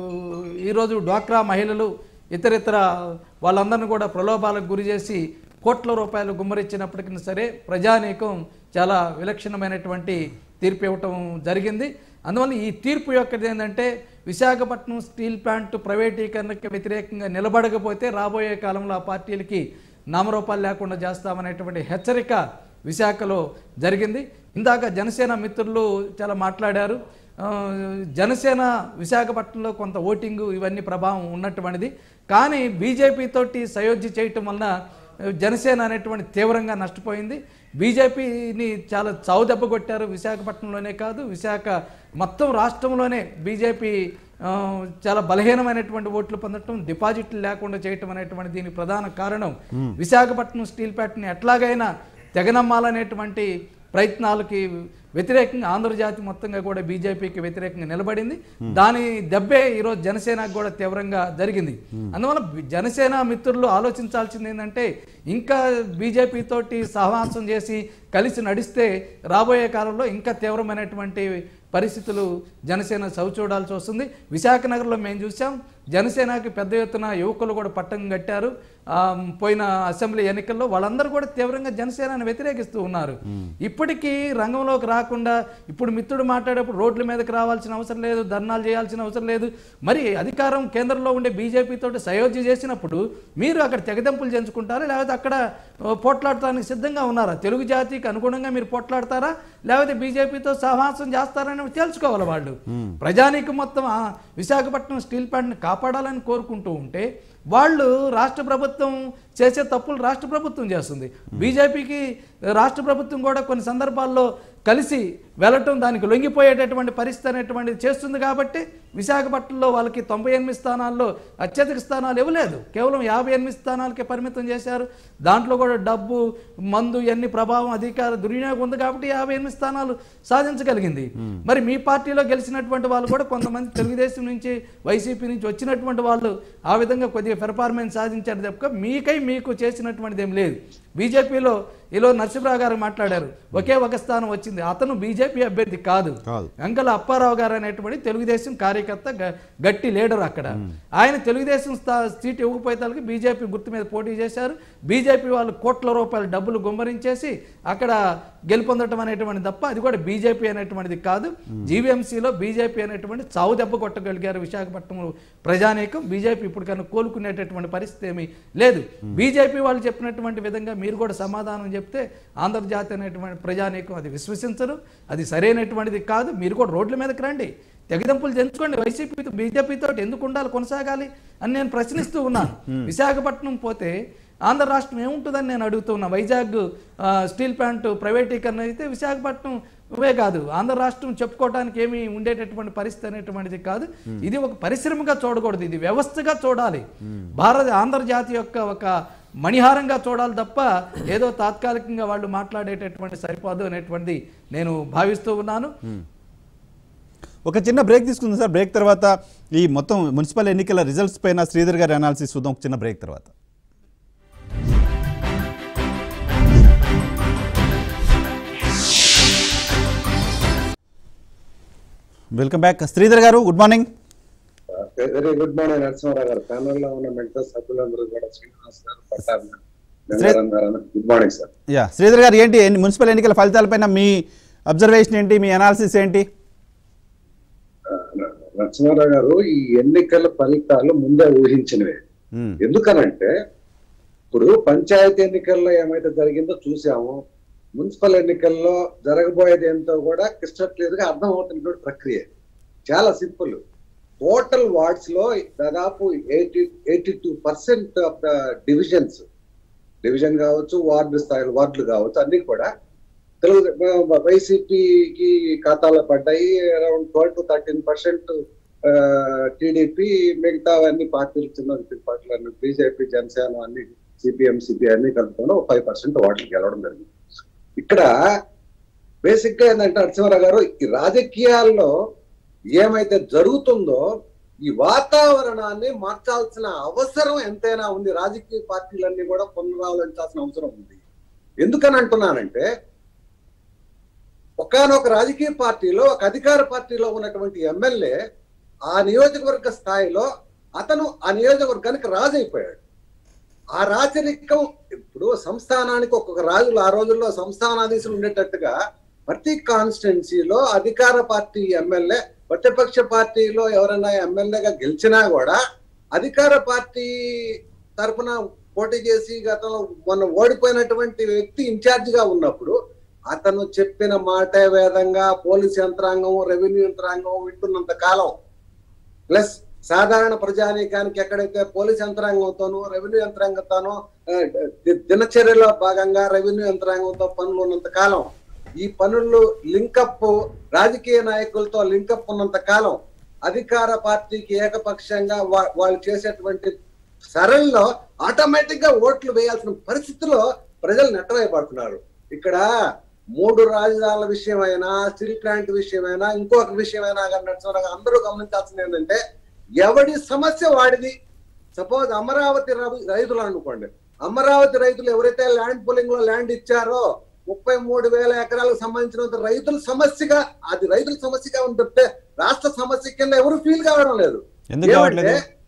ఈరోజు డ్వాక్రా మహిళలు ఇతర ఇతర వాళ్ళందరిని కూడా ప్రలోభాలకు గురి చేసి కోట్ల రూపాయలు గుమ్మరించినప్పటికీ సరే ప్రజానీకం చాలా విలక్షణమైనటువంటి తీర్పు ఇవ్వటం జరిగింది అందువల్ల ఈ తీర్పు యొక్కది ఏంటంటే విశాఖపట్నం స్టీల్ ప్లాంట్ ప్రైవేటీకరణకు వ్యతిరేకంగా నిలబడకపోతే రాబోయే కాలంలో ఆ పార్టీలకి నామరూపాలు లేకుండా చేస్తామనేటువంటి హెచ్చరిక విశాఖలో జరిగింది ఇందాక జనసేన మిత్రులు చాలా మాట్లాడారు ఆ, జనసేన విశాఖపట్నంలో కొంత ఓటింగు ఇవన్నీ ప్రభావం ఉన్నటువంటిది కానీ బీజేపీ తోటి సయోధ్య చేయటం వలన జనసేన అనేటువంటి తీవ్రంగా నష్టపోయింది బీజేపీని చాలా చావు దెబ్బ కొట్టారు విశాఖపట్నంలోనే కాదు విశాఖ మొత్తం రాష్ట్రంలోనే బీజేపీ ఆ, చాలా బలహీనమైనటువంటి ఓట్లు పొందటం డిపాజిట్లు లేకుండా చేయటం అనేటువంటి దీనికి ప్రధాన కారణం విశాఖపట్నం స్టీల్ ప్లాంట్ని ఎట్లాగైనా తెగనమ్మాలనేటువంటి ప్రయత్నాలకి వ్యతిరేకంగా ఆంధ్రజాతి మొత్తంగా కూడా బీజేపీకి వ్యతిరేకంగా నిలబడింది దాని దెబ్బే ఈరోజు జనసేనకు కూడా తీవ్రంగా జరిగింది అందువల్ల బి- జనసేన మిత్రులు ఆలోచించాల్సింది ఏంటంటే ఇంకా బీజేపీ తోటి సహవాసం చేసి కలిసి నడిస్తే రాబోయే కాలంలో ఇంకా తీవ్రమైనటువంటి పరిస్థితులు జనసేన చవి చూడాల్సి వస్తుంది విశాఖ నగరంలో మేము చూసాం జనసేనకి పెద్ద ఎత్తున యువకులు కూడా పట్టం కట్టారు ఆ, పోయిన అసెంబ్లీ ఎన్నికల్లో వాళ్ళందరూ కూడా తీవ్రంగా జనసేనని వ్యతిరేకిస్తూ ఉన్నారు ఇప్పటికీ రంగంలోకి రాకుండా ఇప్పుడు మిత్రుడు మాట్లాడేప్పుడు రోడ్ల మీదకి రావాల్సిన అవసరం లేదు ధర్నాలు చేయాల్సిన అవసరం లేదు మరి అధికారం కేంద్రంలో ఉండే బీజేపీ తోటి సయోధ్య చేసినప్పుడు మీరు అక్కడ తెగదెంపులు చేయించుకుంటారా లేకపోతే అక్కడ ఆ, పోట్లాడటానికి సిద్ధంగా ఉన్నారా తెలుగు జాతికి అనుగుణంగా మీరు పోట్లాడతారా లేకపోతే బీజేపీతో సహవాసం చేస్తారని తెలుసుకోవాలి వాళ్ళు ప్రజానీకం మొత్తం ఆ విశాఖపట్నం స్టీల్ ప్లాంట్ని కాపాడాలని కోరుకుంటూ ఉంటే వాళ్ళు రాష్ట్ర ప్రభుత్వం చేసే తప్పులు రాష్ట్ర ప్రభుత్వం చేస్తుంది బీజేపీకి రాష్ట్ర ప్రభుత్వం కూడా కొన్ని సందర్భాల్లో కలిసి వెళ్ళటం దానికి లొంగిపోయేటటువంటి పరిస్థితి అనేటువంటిది చేస్తుంది కాబట్టి విశాఖపట్నంలో వాళ్ళకి తొంభై ఎనిమిది స్థానాల్లో అత్యధిక స్థానాలు ఇవ్వలేదు కేవలం యాభై ఎనిమిది స్థానాలకే పరిమితం చేశారు దాంట్లో కూడా డబ్బు మందు ఇవన్నీ ప్రభావం అధికార దుర్వినియోగం ఉంది కాబట్టి యాభై ఎనిమిది స్థానాలు సాధించగలిగింది మరి మీ పార్టీలో గెలిచినటువంటి వాళ్ళు కూడా కొంతమంది తెలుగుదేశం నుంచి వైసీపీ నుంచి వచ్చినటువంటి వాళ్ళు ఆ విధంగా కొద్దిగా పెర్ఫార్మెన్స్ సాధించారు తప్ప మీకై మీకు చేసినటువంటిది ఏం లేదు బీజేపీలో ఈలో నరసింహరావు గారు మాట్లాడారు ఒకే ఒక స్థానం వచ్చింది అతను బీజేపీ అభ్యర్థి కాదు కాదు. వెంకల అప్పారావు గారు అనేటువంటి తెలుగుదేశం కార్యకర్త గ- గట్టి లీడర్ అక్కడ ఆయన తెలుగుదేశం స్థా- సీట్ ఇవ్వకపోయేతానికి బీజేపీ గుర్తు మీద పోటీ చేశారు బీజేపీ వాళ్ళు కోట్ల రూపాయల డబ్బులు గుమ్మరించేసి అక్కడ గెలుపొందడం అనేటువంటి తప్ప అది కూడా బీజేపీ అనేటువంటిది కాదు జీవీఎంసీలో బీజేపీ అనేటువంటి చావు దెబ్బ కొట్టగలిగారు విశాఖపట్నం ప్రజానీకం బీజేపీ ఇప్పుడు కన్నా కోలుకునేటటువంటి పరిస్థితి ఏమీ లేదు బీజేపీ వాళ్ళు చెప్పినటువంటి విధంగా మీరు కూడా సమాధానం చెప్తే ఆంధ్రజాతి అనేటువంటి ప్రజానీకం అది విశ్వసించరు అది సరైనటువంటిది కాదు మీరు కూడా రోడ్ల మీదకి రండి తెగదెంపులు తెంచుకోండి వైసీపీ బీజేపీతో ఎందుకు ఉండాలి కొనసాగాలి అని నేను ప్రశ్నిస్తూ ఉన్నాను విశాఖపట్నం పోతే ఆంధ్ర రాష్ట్రం ఏముంటుందని నేను అడుగుతున్నా వైజాగ్ ఆ, స్టీల్ ప్లాంట్ ప్రైవేటీకరణ అయితే విశాఖపట్నం ఇవే కాదు ఆంధ్ర రాష్ట్రం చెప్పుకోవడానికి ఏమీ ఉండేటటువంటి పరిస్థితి అనేటువంటిది కాదు ఇది ఒక పరిశ్రమగా చూడకూడదు ఇది వ్యవస్థగా చూడాలి భారత ఆంధ్ర జాతి యొక్క ఒక మణిహారంగా చూడాలి తప్ప ఏదో తాత్కాలికంగా వాళ్ళు మాట్లాడేటటువంటి సరిపోదు అనేటువంటిది నేను భావిస్తూ ఉన్నాను ఒక చిన్న బ్రేక్ తీసుకుందాం సార్ బ్రేక్ తర్వాత ఈ మొత్తం మున్సిపల్ ఎన్నికల రిజల్ట్స్ పైన శ్రీధర్ గారి అనాలిసిస్ చూద్దాం ఒక చిన్న బ్రేక్ తర్వాత welcome back Sridhar garu good morning very good morning Narasimha Rao garu panel లో ఉన్న మిగతా సభ్యులందరూ కూడా శ్రీనివాస్ గారు Pattabhi Gangaram garu good morning sir yeah Sridhar garu ఏంటి ఎన్ని- మున్సిపల్ ఎన్నికల ఫలితాలపైన మీ అబ్జర్వేషన్ ఏంటి మీ అనాలిసిస్ ఏంటి నరసింహారావు గారు ఈ ఎన్నికల ఫలితాలు ముందే ఊహించినవే మ్మ్. ఎందుకనంటే ఇప్పుడు పంచాయతీ ఎన్నికల్లో ఏమైతే జరిగిందో చూసాము మున్సిపల్ ఎన్నికల్లో జరగబోయేది ఏంటో కూడా క్రిస్టల్ క్లియర్ గా అర్థం అవుతున్నటువంటి ప్రక్రియ చాలా సింపుల్ టోటల్ వార్డ్స్ లో దాదాపు eighty eighty two percent of the divisions division కావచ్చు వార్డు స్థాయిలో వార్డులు కావచ్చు అన్ని కూడా తెలుగు వైసీపీకి ఖాతాలో పడ్డాయి around twelve to thirteen percent TDP మిగతా అన్ని పార్టీలు చిన్న చిన్న పార్టీలు అన్ని బీజేపీ జనసేన అన్ని సిపిఎం సిపిఐ అన్ని కలుపుకొని ఒక ఫైవ్ పర్సెంట్ వాటికి గెలవడం జరిగింది ఇక్కడ బేసిక్ గా ఏంటంటే నరసింహారావు గారు ఈ రాజకీయాల్లో ఏమైతే జరుగుతుందో ఈ వాతావరణాన్ని మార్చాల్సిన అవసరం ఎంతైనా ఉంది రాజకీయ పార్టీలన్నీ కూడా పునరాలోచించాల్సిన అవసరం ఉంది ఎందుకని అంటున్నానంటే ఒకనొక రాజకీయ పార్టీలో ఒక అధికార పార్టీలో ఉన్నటువంటి ఎమ్మెల్యే ఆ నియోజకవర్గ స్థాయిలో అతను ఆ నియోజకవర్గానికి రాజు అయిపోయాడు ఆ రాచరికం ఇప్పుడు సంస్థానానికి ఒక్కొక్క రాజులు ఆ రోజుల్లో సంస్థానాధీశులు ఉండేటట్టుగా ప్రతి కాన్స్టిట్యున్సీలో అధికార పార్టీ ఎమ్మెల్యే ప్రతిపక్ష పార్టీలో ఎవరైనా ఎమ్మెల్యేగా గెలిచినా కూడా అధికార పార్టీ తరపున పోటీ చేసి గతంలో మొన్న ఓడిపోయినటువంటి వ్యక్తి ఇన్ఛార్జ్ గా ఉన్నప్పుడు అతను చెప్పిన మాటే వేదంగా పోలీస్ యంత్రాంగం రెవెన్యూ యంత్రాంగం వింటున్నంత కాలం ప్లస్ సాధారణ ప్రజానీకానికి ఎక్కడైతే పోలీస్ యంత్రాంగంతోనూ రెవెన్యూ యంత్రాంగంతోనూ ఆ, ది- దినచర్యలో భాగంగా రెవెన్యూ యంత్రాంగంతో పనులు ఉన్నంత కాలం ఈ పనులు లింకప్ రాజకీయ నాయకులతో లింకప్ ఉన్నంత కాలం అధికార పార్టీకి ఏకపక్షంగా వా- వాళ్ళు చేసేటువంటి సరళిలో ఆటోమేటిక్ గా ఓట్లు వేయాల్సిన పరిస్థితిలో ప్రజలు నెట్టవేయబడుతున్నారు ఇక్కడ మూడు రాజధానుల విషయమైనా స్టీల్ ప్లాంట్ విషయమైనా ఇంకొక విషయమైనా కానీ నడుచుకోవడానికి అందరూ గమనించాల్సింది ఏంటంటే ఎవడి సమస్య వాడిది సపోజ్ అమరావతి రవి- రైతులు అనుకోండి అమరావతి రైతులు ఎవరైతే ల్యాండ్ పులింగ్ లో ల్యాండ్ ఇచ్చారో ముప్పై మూడు వేల ఎకరాలకు సంబంధించిన రైతుల సమస్యగా అది రైతుల సమస్యగా ఉంది తప్పితే రాష్ట్ర సమస్య కింద ఎవరు ఫీల్ కావడం లేదు ఎందుకు ఏమంటే కావట్లేదు?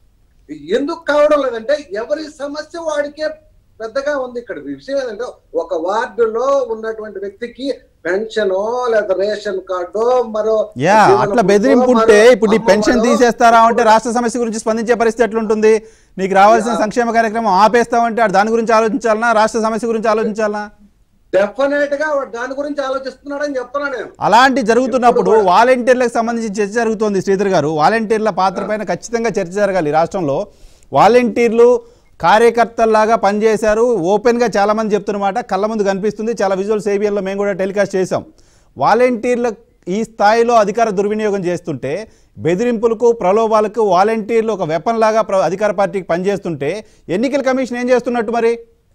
ఎందుకు కావడం లేదంటే ఎవరి సమస్య వాడికే పెద్దగా ఉంది ఇక్కడ విషయం ఏంటంటే ఒక వార్డులో ఉన్నటువంటి వ్యక్తికి పెన్షనో లేదా రేషన్ కార్డో మరో యా జీవన అట్లా భృతో, బెదిరింపు ఉంటే మరో ఇప్పుడు నీ పెన్షన్ అమ్మఒడో, తీసేస్తారా అంటే రాష్ట్ర సమస్య గురించి స్పందించే పరిస్థితి ఎట్లుంటుంది నీకు రావాల్సిన సంక్షేమ కార్యక్రమం ఆపేస్తామంటే ఆడు దాని గురించి ఆలోచించాలనా రాష్ట్ర సమస్య గురించి ఆలోచించాలనా డెఫినెట్ గా వాడు దాని గురించి ఆలోచిస్తున్నాడని చెప్తున్నా నేను అలాంటి జరుగుతున్నప్పుడు వాలంటీర్లకు సంబంధించి చర్చ జరుగుతోంది శ్రీధర్ గారు వాలంటీర్ల పాత్ర పైన ఖచ్చితంగా చర్చ జరగాలి ఈ రాష్ట్రంలో వాలంటీర్లు కార్యకర్తల్లాగా పనిచేశారు ఓపెన్గా చాలామంది చెప్తున్నమాట కళ్ళ ముందు కనిపిస్తుంది చాలా విజువల్స్ ఏబిఎల్లో మేము కూడా టెలికాస్ట్ చేశాం వాలంటీర్ల ఈ స్థాయిలో అధికార దుర్వినియోగం చేస్తుంటే బెదిరింపులకు ప్రలోభాలకు వాలంటీర్లు ఒక వెపన్ లాగా ప్ర- అధికార పార్టీకి పనిచేస్తుంటే ఎన్నికల కమిషన్ ఏం చేస్తున్నట్టు మరి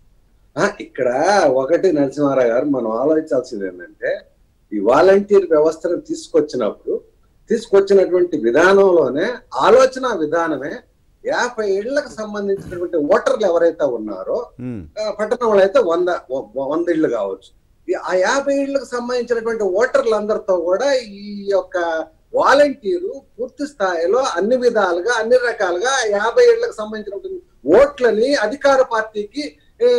ఆ, ఇక్కడ ఒకటి నరసింహారావు గారు మనం ఆలోచించాల్సింది ఏంటంటే ఈ వాలంటీర్ వ్యవస్థను తీసుకొచ్చినప్పుడు తీసుకొచ్చినటువంటి విధానంలోనే ఆలోచన విధానమే యాభై ఏళ్లకు సంబంధించినటువంటి ఓటర్లు ఎవరైతే ఉన్నారో ఉమ్, ఆ, పట్టణంలో అయితే వంద వ- వంద ఇళ్ళు కావచ్చు ఈ ఆ యాభై ఇళ్లకు సంబంధించినటువంటి ఓటర్లందరితో కూడా ఈ యొక్క వాలంటీరు పూర్తి స్థాయిలో అన్ని విధాలుగా అన్ని రకాలుగా యాభై ఏళ్లకు సంబంధించినటువంటి ఓట్లని అధికార పార్టీకి ఏ,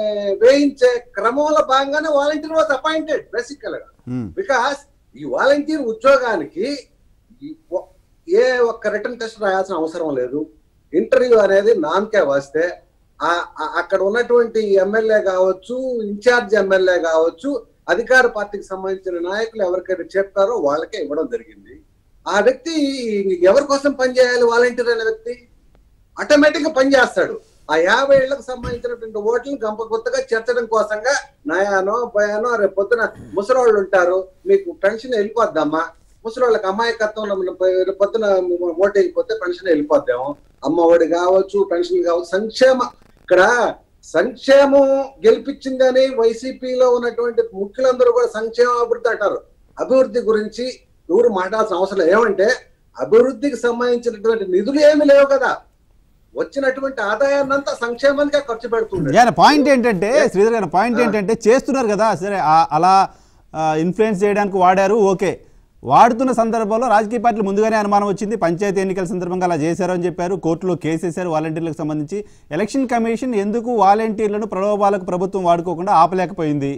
వేయించే క్రమంలో భాగంగానే వాలంటీర్ వాజ్ అపాయింటెడ్ బేసికల్ గా ఉమ్, బికాస్ ఈ వాలంటీర్ ఉద్యోగానికి ఈ ఒ- ఏ ఒక్క రిటర్న్ టెస్ట్ రాయాల్సిన అవసరం లేదు ఇంటర్వ్యూ అనేది నామకే వస్తే ఆ- ఆ- అక్కడ ఉన్నటువంటి ఎమ్మెల్యే కావచ్చు ఇన్ఛార్జ్ ఎమ్మెల్యే కావచ్చు అధికార పార్టీకి సంబంధించిన నాయకులు ఎవరికైతే చెప్తారో వాళ్ళకే ఇవ్వడం జరిగింది ఆ వ్యక్తి ఎవరి కోసం పనిచేయాలి వాలంటీర్ అనే వ్యక్తి ఆటోమేటిక్ గా పనిచేస్తాడు ఆ యాభై ఏళ్లకు సంబంధించినటువంటి ఓట్లను గంప కొత్తగా చేర్చడం కోసంగా నయానో భయానో రేపు పొద్దున ముసలోళ్ళు ఉంటారు మీకు పెన్షన్ వెళ్ళిపోద్దమ్మా ముసలోళ్ళకి అమాయకత్వంలో మనం పోయి- రేపు పొద్దున ఓటు వెళ్ళిపోతే పెన్షన్ వెళ్ళిపోద్దాము అమ్మ ఒడి కావచ్చు పెన్షన్ కావచ్చు సంక్షేమ ఇక్కడ సంక్షేమం గెలిపించిందని వైసీపీలో ఉన్నటువంటి ముఖ్యులందరూ కూడా సంక్షేమ అభివృద్ధి అంటారు అభివృద్ధి గురించి ఎవరు మాట్లాడాల్సిన అవసరం లేదు. ఏమంటే అభివృద్ధికి సంబంధించినటువంటి నిధులు ఏమి లేవు కదా వచ్చినటువంటి ఆదాయాన్ని అంతా సంక్షేమానికే ఖర్చు పెడుతుంది ఆయన పాయింట్ ఏంటంటే శ్రీధర్ గారి పాయింట్ ఏంటంటే చేస్తున్నారు కదా సరే ఆ- అలా ఇన్ఫ్లుయెన్స్ చేయడానికి వాడారు ఓకే వాడుతున్న సందర్భంలో రాజకీయ పార్టీలు ముందుగానే అనుమానం వచ్చింది పంచాయతీ ఎన్నికల సందర్భంగా అలా చేశారు అని చెప్పారు కోర్టులో కేసు వేశారు వాలంటీర్లకు సంబంధించి ఎలక్షన్ కమిషన్ ఎందుకు వాలంటీర్లను ప్రలోభాలకు ప్రభుత్వం వాడుకోకుండా ఆపలేకపోయింది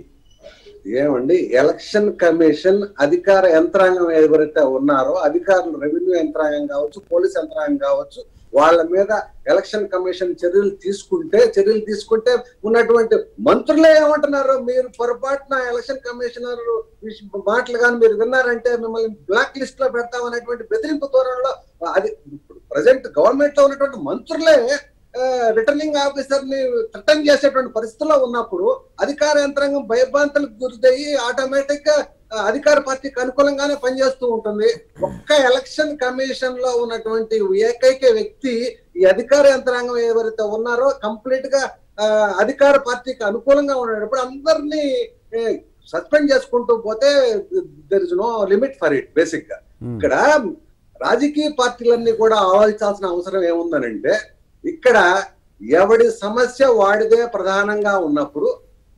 ఏమండి ఎలక్షన్ కమిషన్ అధికార యంత్రాంగం ఎవరైతే ఉన్నారో అధికారులు రెవెన్యూ యంత్రాంగం కావచ్చు పోలీస్ యంత్రాంగం కావచ్చు వాళ్ళ మీద ఎలక్షన్ కమిషన్ చర్యలు తీసుకుంటే చర్యలు తీసుకుంటే ఉన్నటువంటి మంత్రులే ఏమంటున్నారు మీరు పొరపాటున ఎలక్షన్ కమిషనర్ విష- మాటలు కానీ మీరు విన్నారంటే మిమ్మల్ని బ్లాక్ లిస్ట్ లో పెడతామనేటువంటి బెదిరింపు ధోరణిలో అది ప్రజెంట్ గవర్నమెంట్ లో ఉన్నటువంటి మంత్రులే రిటర్నింగ్ ఆఫీసర్ ని థ్రెటన్ చేసేటువంటి పరిస్థితిలో ఉన్నప్పుడు అధికార యంత్రాంగం భయభ్రాంతులకు గురితయ్యి ఆటోమేటిక్ గా ఆ, అధికార పార్టీకి అనుకూలంగానే పనిచేస్తూ ఉంటుంది ఒక్క ఎలక్షన్ కమిషన్ లో ఉన్నటువంటి ఏకైక వ్యక్తి ఈ అధికార యంత్రాంగం ఎవరైతే ఉన్నారో కంప్లీట్ గా ఆ, అధికార పార్టీకి అనుకూలంగా ఉన్నప్పుడు అందరినీ సస్పెండ్ చేసుకుంటూ పోతే there is no limit for it basic గా ఇక్కడ రాజకీయ పార్టీలన్నీ కూడా ఆలోచించాల్సిన అవసరం ఏముందనంటే ఇక్కడ ఎవడి సమస్య వాడిదే ప్రధానంగా ఉన్నప్పుడు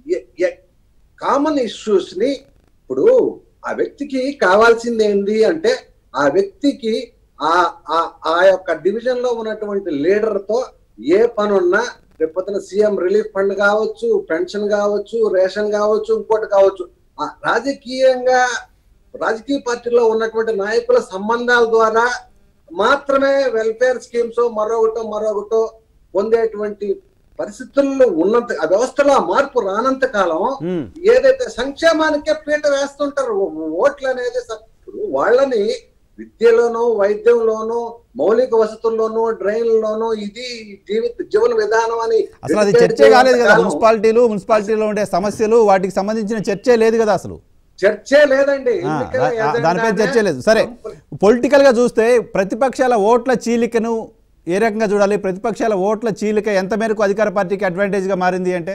కామన్ ఇష్యూస్ ని ఇప్పుడు ఆ వ్యక్తికి కావాల్సింది ఏంది అంటే ఆ వ్యక్తికి ఆ ఆ- ఆ యొక్క డివిజన్ లో ఉన్నటువంటి లీడర్ తో ఏ పని ఉన్నా రేపొద్దున సీఎం రిలీఫ్ ఫండ్ కావచ్చు పెన్షన్ కావచ్చు రేషన్ కావచ్చు ఇంకోటి కావచ్చు ఆ రాజకీయంగా రాజకీయ పార్టీలో ఉన్నటువంటి నాయకుల సంబంధాల ద్వారా మాత్రమే వెల్ఫేర్ స్కీమ్స్ మరొకటో మరొకటో పొందేటువంటి పరిస్థితుల్లో ఉన్నంత ఆ వ్యవస్థలో ఆ మార్పు రానంత కాలం ఉమ్. ఏదైతే సంక్షేమానికే పీట వేస్తుంటారు ఓ- ఓట్లు అనేది స- ఇప్పుడు వాళ్ళని విద్యలోనూ వైద్యంలోనూ మౌలిక వసతుల్లోనూ డ్రైన్లలోనూ ఇది జీవిత జీవన విధానం అని అసలు అది dedicate చర్చే కాలేదు కదా చేయనంత కాలం మున్సిపాలిటీలు మున్సిపాలిటీలో ఉండే సమస్యలు వాటికి సంబంధించిన చర్చే లేదు కదా అసలు చర్చే లేదండి ఆ, ఎన్నికల దా- ఆ, దానిపై ఎజెండానే చర్చ లేదు సరే పొలిటికల్ గా చూస్తే ప్రతిపక్షాల ఓట్ల చీలికను ఏ రకంగా చూడాలి ప్రతిపక్షాల ఓట్ల చీలిక ఎంత మేరకు అధికార పార్టీకి అడ్వాంటేజ్ గా మారింది అంటే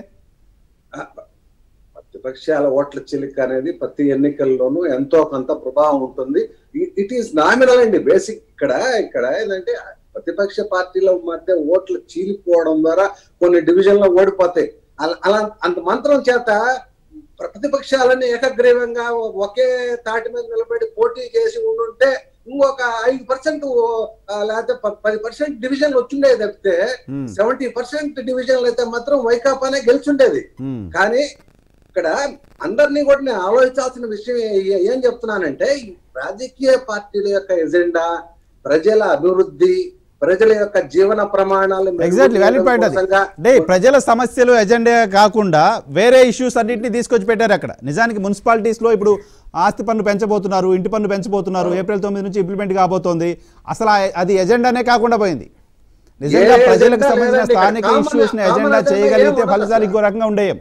ప్రతిపక్షాల ఓట్ల చిలిక అనేది ప్రతి ఎన్నికల్లోనూ ఎంతో కొంత ప్రభావం ఉంటుంది ఇట్ ఈస్ నామినల్ అండి బేసిక్ ఇక్కడ ఇక్కడ ఏంటంటే ప్రతిపక్ష పార్టీల మధ్య ఓట్లు చీలిపోవడం ద్వారా కొన్ని డివిజన్లు ఓడిపోతాయి అలా అలా అంత మంత్రం చేత ప్రతిపక్షాలన్నీ ఏకగ్రీవంగా ఒకే తాటి మీద నిలబడి పోటీ చేసి ఉండుంటే ఇంకొక ఐదు పర్సెంట్ లేకపోతే ప- పది పర్సెంట్ డివిజన్లు వచ్చిండేది తప్పితే Hmm. సెవెంటీ పర్సెంట్ డివిజన్లు అయితే మాత్రం వైకాపానే గెలిచుండేది ఉమ్, కానీ ఇక్కడ అందరినీ కూడా నేను ఆలోచించాల్సిన విషయం ఏ- ఏం చెప్తున్నానంటే ఈ రాజకీయ పార్టీల యొక్క ఎజెండా ప్రజల అభివృద్ధి ప్రజల యొక్క జీవన ప్రమాణాలు ఎగ్జాక్ట్లీ వ్యాలిడ్ పాయింట్ అది కోసంగా అంటే ప్రజల సమస్యలు ఎజెండా కాకుండా వేరే ఇష్యూస్ అన్నింటినీ తీసుకొచ్చి పెట్టారు అక్కడ నిజానికి మున్సిపాలిటీస్లో ఇప్పుడు ఆస్తి పన్ను పెంచబోతున్నారు ఇంటి పన్ను పెంచబోతున్నారు ఏప్రిల్ తొమ్మిది నుంచి ఇంప్లిమెంట్ కాబోతోంది అసలు ఆ- అది ఎజెండానే కాకుండా పోయింది నిజంగా ఏ ప్రజలకు ఎజెండా సంబంధించిన లేదండి. స్థానిక కామన్- ఇష్యూస్ ని కామన్ ఎజెండా ఎజెండా చేయగలిగితే ఏం ఫలితాలు ఉండదు ఇంకో రకంగా ఉండేయం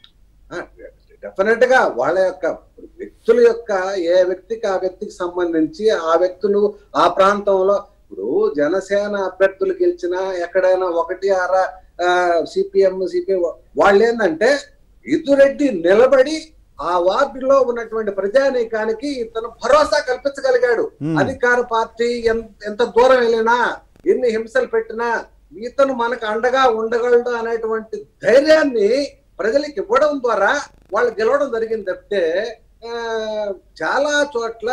డెఫినెట్ గా వాళ్ళ యొక్క వ్యక్తుల యొక్క ఏ వ్యక్తికి ఆ వ్యక్తికి సంబంధించి ఆ వ్యక్తులు ఆ ప్రాంతంలో ఇప్పుడు జనసేన అభ్యర్థులు గెలిచినా ఎక్కడైనా ఒకటి అర సిపిఎం సిపిఎం వాళ్ళు ఏంటంటే ఇదురెడ్డి నిలబడి ఆ వార్డులో ఉన్నటువంటి ప్రజానీకానికి ఇతను భరోసా కల్పించగలిగాడు Hmm. అధికార పార్టీ ఎంత ఎంత దూరం వెళ్ళినా ఎన్ని హింసలు పెట్టినా ఇతను మనకు అండగా ఉండగలడు అనేటువంటి ధైర్యాన్ని ప్రజలకు ఇవ్వడం ద్వారా వాళ్ళు గెలవడం జరిగింది తప్పితే ఆ, చాలా చోట్ల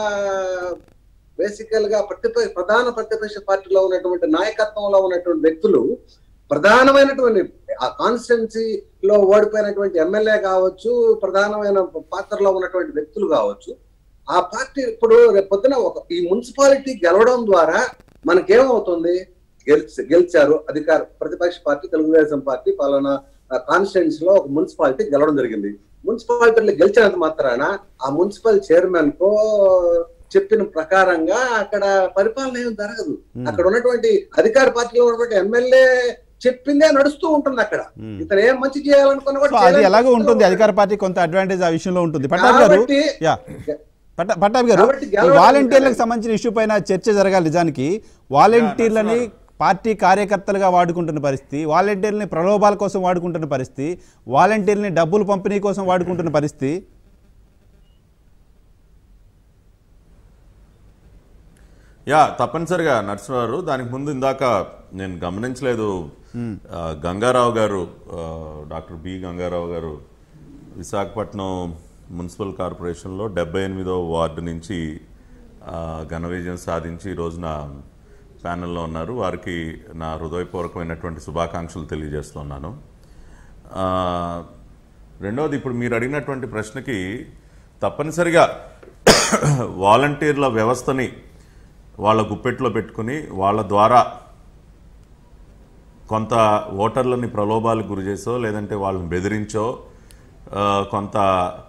బేసికల్ గా ప్రతిపక్ష ప్రధాన ప్రతిపక్ష పార్టీలో ఉన్నటువంటి నాయకత్వంలో ఉన్నటువంటి వ్యక్తులు ప్రధానమైనటువంటి ఆ కాన్స్టిట్యున్సీ లో ఓడిపోయినటువంటి ఎమ్మెల్యే కావచ్చు ప్రధానమైన పాత్రలో ఉన్నటువంటి వ్యక్తులు కావచ్చు ఆ పార్టీ ఇప్పుడు రేపు పొద్దున ఒక ఈ మున్సిపాలిటీ గెలవడం ద్వారా మనకేమవుతుంది గెలిచి గెలిచారు అధికార ప్రతిపక్ష పార్టీ తెలుగుదేశం పార్టీ పలానా కాన్స్టిట్యున్సీ లో ఒక మున్సిపాలిటీ గెలవడం జరిగింది మున్సిపాలిటీలో గెలిచినంత మాత్రాన ఆ మున్సిపల్ చైర్మన్ కో చెప్పిన ప్రకారంగా అక్కడ పరిపాలన ఏం జరగదు అక్కడ ఉన్నటువంటి అధికార పార్టీలో ఉన్నటువంటి ఎమ్మెల్యే చెప్పిందే నడుస్తూ ఉంటుంది అక్కడ Hmm. ఇతను ఏం మంచి చేయాలనుకున్నా కూడా సో అది చేయలేని ఎలాగో ఉంటుంది పరిస్థితిలో అధికార పార్టీ కొంత అడ్వాంటేజ్ ఆ విషయంలో ఉంటుంది పట్టాభి గారు కాబట్టి యా పట్ట- పట్టాభి గారు కాబట్టి గెలవడం వాలంటీర్లకు కాదు. సంబంధించిన ఇష్యూ పైన చర్చ జరగాలి నిజానికి వాలంటీర్లని పార్టీ కార్యకర్తలుగా వాడుకుంటున్న పరిస్థితి వాలంటీర్లని ప్రలోభాల కోసం వాడుకుంటున్న పరిస్థితి వాలంటీర్ని డబ్బులు పంపిణీ కోసం వాడుకుంటున్న పరిస్థితి యా తప్పనిసరిగా నరసింహారు దానికి ముందు ఇందాక నేను గమనించలేదు ఆ, గంగారావు గారు ఆ, డాక్టర్ బి గంగారావు గారు విశాఖపట్నం మున్సిపల్ కార్పొరేషన్లో డెబ్బై ఎనిమిదో వార్డు నుంచి ఆ, ఘన విజయం సాధించి ఈ రోజున ప్యానెల్లో ఉన్నారు వారికి నా హృదయపూర్వకమైనటువంటి శుభాకాంక్షలు తెలియజేస్తున్నాను ఆ, రెండవది ఇప్పుడు మీరు అడిగినటువంటి ప్రశ్నకి తప్పనిసరిగా వాలంటీర్ల వ్యవస్థని వాళ్ళ గుప్పెట్లో పెట్టుకుని వాళ్ళ ద్వారా కొంత ఓటర్లని ప్రలోభాలకు గురి చేసో లేదంటే వాళ్ళని బెదిరించో ఆ, కొంత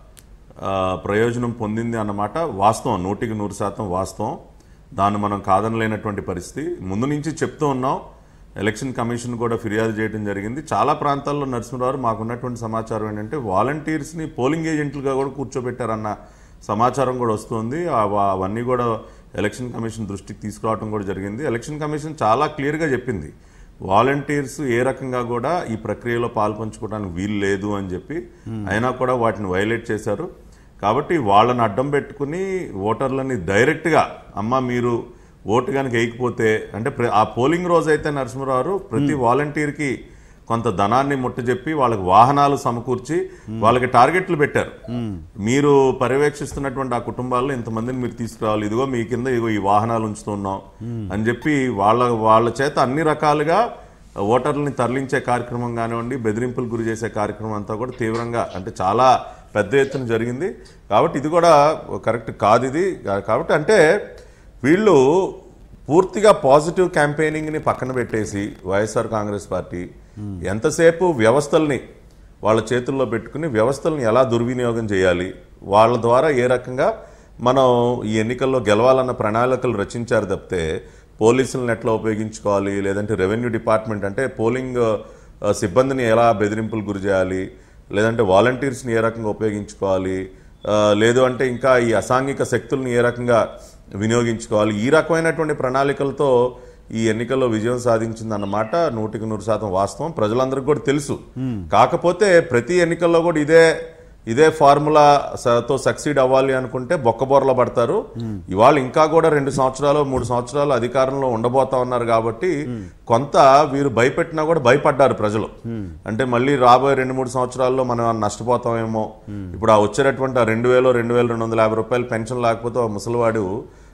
ఆ, ప్రయోజనం పొందింది అన్నమాట వాస్తవం నూటికి నూరు శాతం వాస్తవం దాన్ని మనం కాదనలేనటువంటి పరిస్థితి ముందు నుంచి చెప్తూ ఉన్నాం ఎలక్షన్ కమిషన్ కూడా ఫిర్యాదు చేయడం జరిగింది చాలా ప్రాంతాల్లో నరసింహరావు మాకున్నటువంటి సమాచారం ఏంటంటే వాలంటీర్స్ని పోలింగ్ ఏజెంట్లుగా కూడా కూర్చోబెట్టారన్న సమాచారం కూడా వస్తుంది ఆ- వా- అవన్నీ కూడా ఎలక్షన్ కమిషన్ దృష్టికి తీసుకురావడం కూడా జరిగింది ఎలక్షన్ కమిషన్ చాలా క్లియర్గా చెప్పింది వాలంటీర్స్ ఏ రకంగా కూడా ఈ ప్రక్రియలో పాల్పంచుకోవడానికి వీలు లేదు అని చెప్పి అయినా కూడా వాటిని వైలేట్ చేశారు కాబట్టి వాళ్ళని అడ్డం పెట్టుకుని ఓటర్లని డైరెక్ట్గా అమ్మ మీరు ఓటు కనుక వేయకపోతే అంటే ప్ర- ఆ పోలింగ్ రోజు అయితే నరసింహరావు ప్రతి వాలంటీర్కి కొంత ధనాన్ని ముట్టజెప్పి వాళ్ళకి వాహనాలు సమకూర్చి వాళ్ళకి టార్గెట్లు పెట్టారు మీరు పర్యవేక్షిస్తున్నటువంటి ఆ కుటుంబాల్లో ఇంతమందిని మీరు తీసుకురావాలి ఇదిగో మీ కింద ఇదిగో ఈ వాహనాలు ఉంచుతున్నాం అని చెప్పి వాళ్ళ వాళ్ళ చేత అన్ని రకాలుగా ఓటర్లని తరలించే కార్యక్రమం కానివ్వండి బెదిరింపులు గురి చేసే కార్యక్రమం అంతా కూడా తీవ్రంగా అంటే చాలా పెద్ద ఎత్తున జరిగింది కాబట్టి ఇది కూడా కరెక్ట్ కాదు ఇది కాబట్టి అంటే వీళ్ళు పూర్తిగా పాజిటివ్ క్యాంపెయినింగ్ని పక్కన పెట్టేసి వైఎస్ఆర్ కాంగ్రెస్ పార్టీ ఎంతసేపు వ్యవస్థల్ని వాళ్ళ చేతుల్లో పెట్టుకుని వ్యవస్థల్ని ఎలా దుర్వినియోగం చేయాలి వాళ్ళ ద్వారా ఏ రకంగా మనం ఈ ఎన్నికల్లో గెలవాలన్న ప్రణాళికలు రచించారు తప్పితే పోలీసులను ఎట్లా ఉపయోగించుకోవాలి లేదంటే రెవెన్యూ డిపార్ట్మెంట్ అంటే పోలింగ్ ఆ, సిబ్బందిని ఎలా బెదిరింపులు గురి చేయాలి లేదంటే వాలంటీర్స్ని ఏ రకంగా ఉపయోగించుకోవాలి ఆ, లేదు అంటే ఇంకా ఈ అసాంఘిక శక్తుల్ని ఏ రకంగా వినియోగించుకోవాలి ఈ రకమైనటువంటి ప్రణాళికలతో ఈ ఎన్నికల్లో విజయం సాధించిందన్నమాట నూటికి నూరు శాతం వాస్తవం ప్రజలందరికీ కూడా తెలుసు కాకపోతే ప్రతి ఎన్నికల్లో కూడా ఇదే ఇదే ఫార్ములా స- తో సక్సీడ్ అవ్వాలి అనుకుంటే బొక్కబోర్ల పడతారు ఇవాళ ఇంకా కూడా రెండు సంవత్సరాలు మూడు సంవత్సరాలు అధికారంలో ఉండబోతా ఉన్నారు కాబట్టి కొంత వీరు భయపెట్టినా కూడా భయపడ్డారు ప్రజలు అంటే మళ్ళీ రాబోయే రెండు మూడు సంవత్సరాల్లో మనం నష్టపోతామేమో ఇప్పుడు ఆ వచ్చేటటువంటి ఆ రెండు వేలు రెండు వేల రెండు వందల యాభై రూపాయలు పెన్షన్ లేకపోతే ఆ ముసలివాడు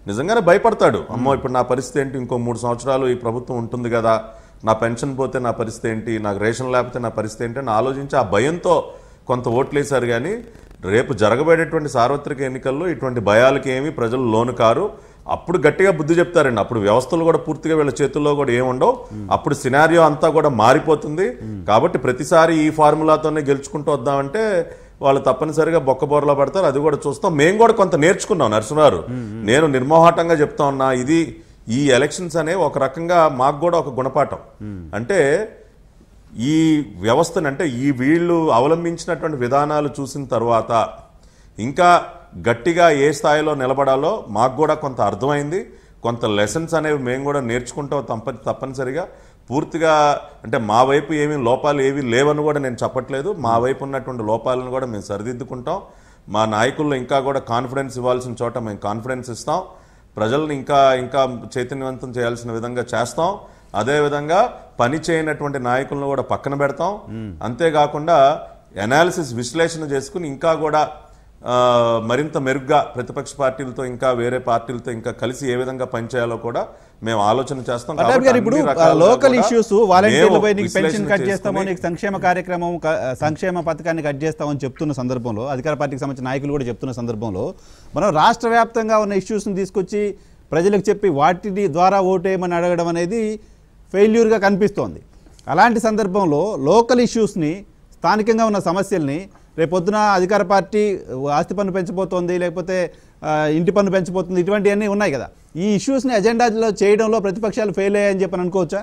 నిజంగానే భయపడతాడు అమ్మో ఇప్పుడు నా పరిస్థితి ఏంటి ఇంకో మూడు సంవత్సరాలు ఈ ప్రభుత్వం ఉంటుంది కదా నా పెన్షన్ పోతే నా పరిస్థితి ఏంటి నాకు రేషన్ లేకపోతే నా పరిస్థితి ఏంటి అని ఆలోచించి ఆ భయంతో కొంత ఓట్లేశారు కానీ రేపు జరగబడేటువంటి సార్వత్రిక ఎన్నికల్లో ఇటువంటి భయాలకి ఏమి ప్రజలు లోను కారు అప్పుడు గట్టిగా బుద్ధి చెప్తారండి అప్పుడు వ్యవస్థలు కూడా పూర్తిగా వీళ్ళ చేతుల్లో కూడా ఏముండవు అప్పుడు సినారియో అంతా కూడా మారిపోతుంది కాబట్టి ప్రతిసారి ఈ ఫార్ములాతోనే గెలుచుకుంటూ వద్దామంటే వాళ్ళు తప్పనిసరిగా బొక్కబోరలో పడతారు అది కూడా చూస్తాం మేము కూడా కొంత నేర్చుకున్నాం నరసింహారు నేను నిర్మోహాటంగా చెప్తా ఉన్నా ఇది ఈ ఎలక్షన్స్ అనే ఒక రకంగా మాకు కూడా ఒక గుణపాఠం అంటే ఈ వ్యవస్థను అంటే ఈ వీళ్ళు అవలంబించినటువంటి విధానాలు చూసిన తర్వాత ఇంకా గట్టిగా ఏ స్థాయిలో నిలబడాలో మాకు కూడా కొంత అర్థమైంది కొంత లెసన్స్ అనేవి మేము కూడా నేర్చుకుంటాం తప్ప తప్పనిసరిగా పూర్తిగా అంటే మా వైపు ఏమీ లోపాలు ఏవి లేవని కూడా నేను చెప్పట్లేదు మా వైపు ఉన్నటువంటి లోపాలను కూడా మేము సరిదిద్దుకుంటాం మా నాయకుల్లో ఇంకా కూడా కాన్ఫిడెన్స్ ఇవ్వాల్సిన చోట మేము కాన్ఫిడెన్స్ ఇస్తాం ప్రజల్ని ఇంకా ఇంకా చైతన్యవంతం చేయాల్సిన విధంగా చేస్తాం అదేవిధంగా పని చేయనటువంటి నాయకులను కూడా పక్కన పెడతాం అంతేకాకుండా ఎనాలిసిస్ విశ్లేషణ చేసుకుని ఇంకా కూడా ఆ, మరింత మెరుగ్గా ప్రతిపక్ష పార్టీలతో ఇంకా వేరే పార్టీలతో ఇంకా కలిసి ఏ విధంగా పనిచేయాలో కూడా మేము ఆలోచన చేస్తాం పటాబ్ కాబట్టి గారు ఇప్పుడు అన్ని రకాలుగా లోకల్ కూడా ఇష్యూస్ వాలంటీర్లపై మేము నీకు పెన్షన్ విశ్లేషణ కట్ చేస్తామో చేసుకుని నీకు సంక్షేమ కార్యక్రమం క- సంక్షేమ పథకాన్ని కట్ చేస్తామని చెప్తున్న సందర్భంలో అధికార పార్టీకి సంబంధించిన నాయకులు కూడా చెప్తున్న సందర్భంలో మనం రాష్ట్ర వ్యాప్తంగా ఉన్న ఇష్యూస్ని తీసుకొచ్చి ప్రజలకు చెప్పి వాటి ద్వారా ఓటేయమని అడగడం అనేది ఫెయిల్యూర్గా కనిపిస్తోంది అలాంటి సందర్భంలో లోకల్ ఇష్యూస్ని స్థానికంగా ఉన్న సమస్యల్ని రేపొద్దున అధికార పార్టీ ఆస్తి పన్ను పెంచబోతోంది లేకపోతే ఆ, ఇంటి పన్ను పెంచబోతుంది ఇటువంటివన్నీ ఉన్నాయి కదా ఈ ఇష్యూస్ని అజెండాలో చేయడంలో ప్రతిపక్షాలు ఫెయిల్ అయ్యాయని చెప్పని అనుకోవచ్చా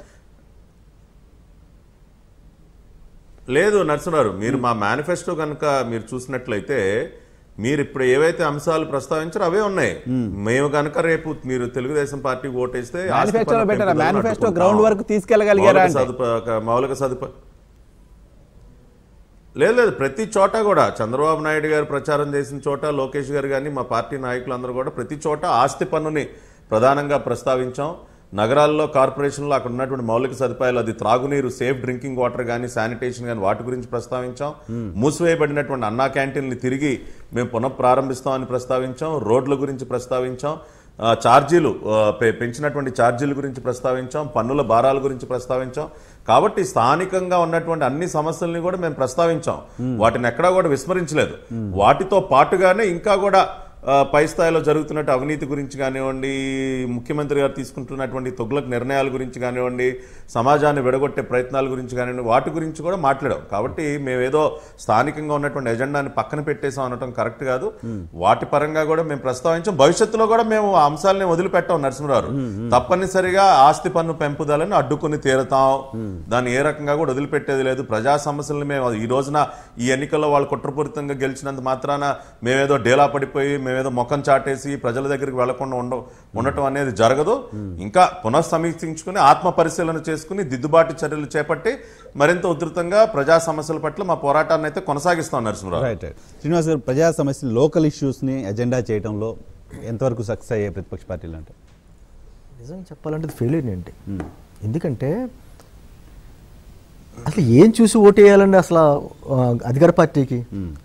లేదు నరసింహారు మీరు మా మేనిఫెస్టో కనుక మీరు చూసినట్లయితే మీరు ఇప్పుడు ఏవైతే అంశాలు ప్రస్తావించారో అవే ఉన్నాయి మేము కనుక రేపు మీరు తెలుగుదేశం పార్టీకి ఓటేస్తే ఆస్తి మేనిఫెస్టోలో పన్ను పెట్టారా? పెంపుదలను మేనిఫెస్టో అడ్డుకుంటాం. గ్రౌండ్ వరకు తీసుకెళ్ళగలిగారా మౌలిక అంటే? సదుపా- మౌలిక సదుపాయం లేదు లేదు ప్రతి చోట కూడా చంద్రబాబు నాయుడు గారు ప్రచారం చేసిన చోట లోకేష్ గారు కానీ మా పార్టీ నాయకులందరూ కూడా ప్రతి చోట ఆస్తి పన్నుని ప్రధానంగా ప్రస్తావించాం నగరాల్లో కార్పొరేషన్లో అక్కడ ఉన్నటువంటి మౌలిక సదుపాయాలు అది త్రాగునీరు సేఫ్ డ్రింకింగ్ వాటర్ కానీ శానిటేషన్ కానీ వాటి గురించి ప్రస్తావించాం మూసివేయబడినటువంటి అన్నా క్యాంటీన్ని తిరిగి మేము పునఃప్రారంభిస్తామని ప్రస్తావించాం రోడ్ల గురించి ప్రస్తావించాం ఆ, ఛార్జీలు ఆ, పె- పెంచినటువంటి ఛార్జీల గురించి ప్రస్తావించాం పన్నుల భారాల గురించి ప్రస్తావించాం కాబట్టి స్థానికంగా ఉన్నటువంటి అన్ని సమస్యల్ని కూడా మేము ప్రస్తావించాం వాటిని ఎక్కడా కూడా విస్మరించలేదు వాటితో పాటుగానే ఇంకా కూడా ఆ, పై స్థాయిలో జరుగుతున్నట్టు అవినీతి గురించి కానివ్వండి ముఖ్యమంత్రి గారు తీసుకుంటున్నటువంటి తొగ్లక్ నిర్ణయాల గురించి కానివ్వండి సమాజాన్ని విడగొట్టే ప్రయత్నాల గురించి కానివ్వండి వాటి గురించి కూడా మాట్లాడాం కాబట్టి మేమేదో స్థానికంగా ఉన్నటువంటి ఎజెండాని పక్కన పెట్టేసాం అనటం కరెక్ట్ కాదు వాటి పరంగా కూడా మేము ప్రస్తావించాం భవిష్యత్తులో కూడా మేము ఆ అంశాలని వదిలిపెట్టాం నరసింహరావు తప్పనిసరిగా ఆస్తి పన్ను పెంపుదలని అడ్డుకుని తీరతాం దాన్ని ఏ రకంగా కూడా వదిలిపెట్టేది లేదు ప్రజా సమస్యలను మేము ఈ రోజున ఈ ఎన్నికల్లో వాళ్ళు కుట్రపూరితంగా గెలిచినంత మాత్రాన మేమేదో డేలా పడిపోయి మేమేదో ముఖం చాటేసి ప్రజల దగ్గరికి వెళ్లకుండా ఉండ ఉండటం అనేది జరగదు ఇంకా పునఃసమీక్షించుకుని ఆత్మ పరిశీలన చేసుకుని దిద్దుబాటు చర్యలు చేపట్టి మరింత ఉధృతంగా ప్రజా సమస్యల పట్ల మా పోరాటాన్ని అయితే కొనసాగిస్తాం నరసింహరావు రైట్ రైట్ శ్రీనివాస్ గారు ప్రజా సమస్యలు లోకల్ ఇష్యూస్ని ఎజెండా చేయడంలో ఎంతవరకు సక్సెస్ అయ్యే ప్రతిపక్ష పార్టీలు అంటే నిజంగా చెప్పాలంటే ఫెయిల్యూర్ ఏంటి ఎందుకంటే అసలు ఏం చూసి ఓటేయాలండి అసలు ఆ, అధికార పార్టీకి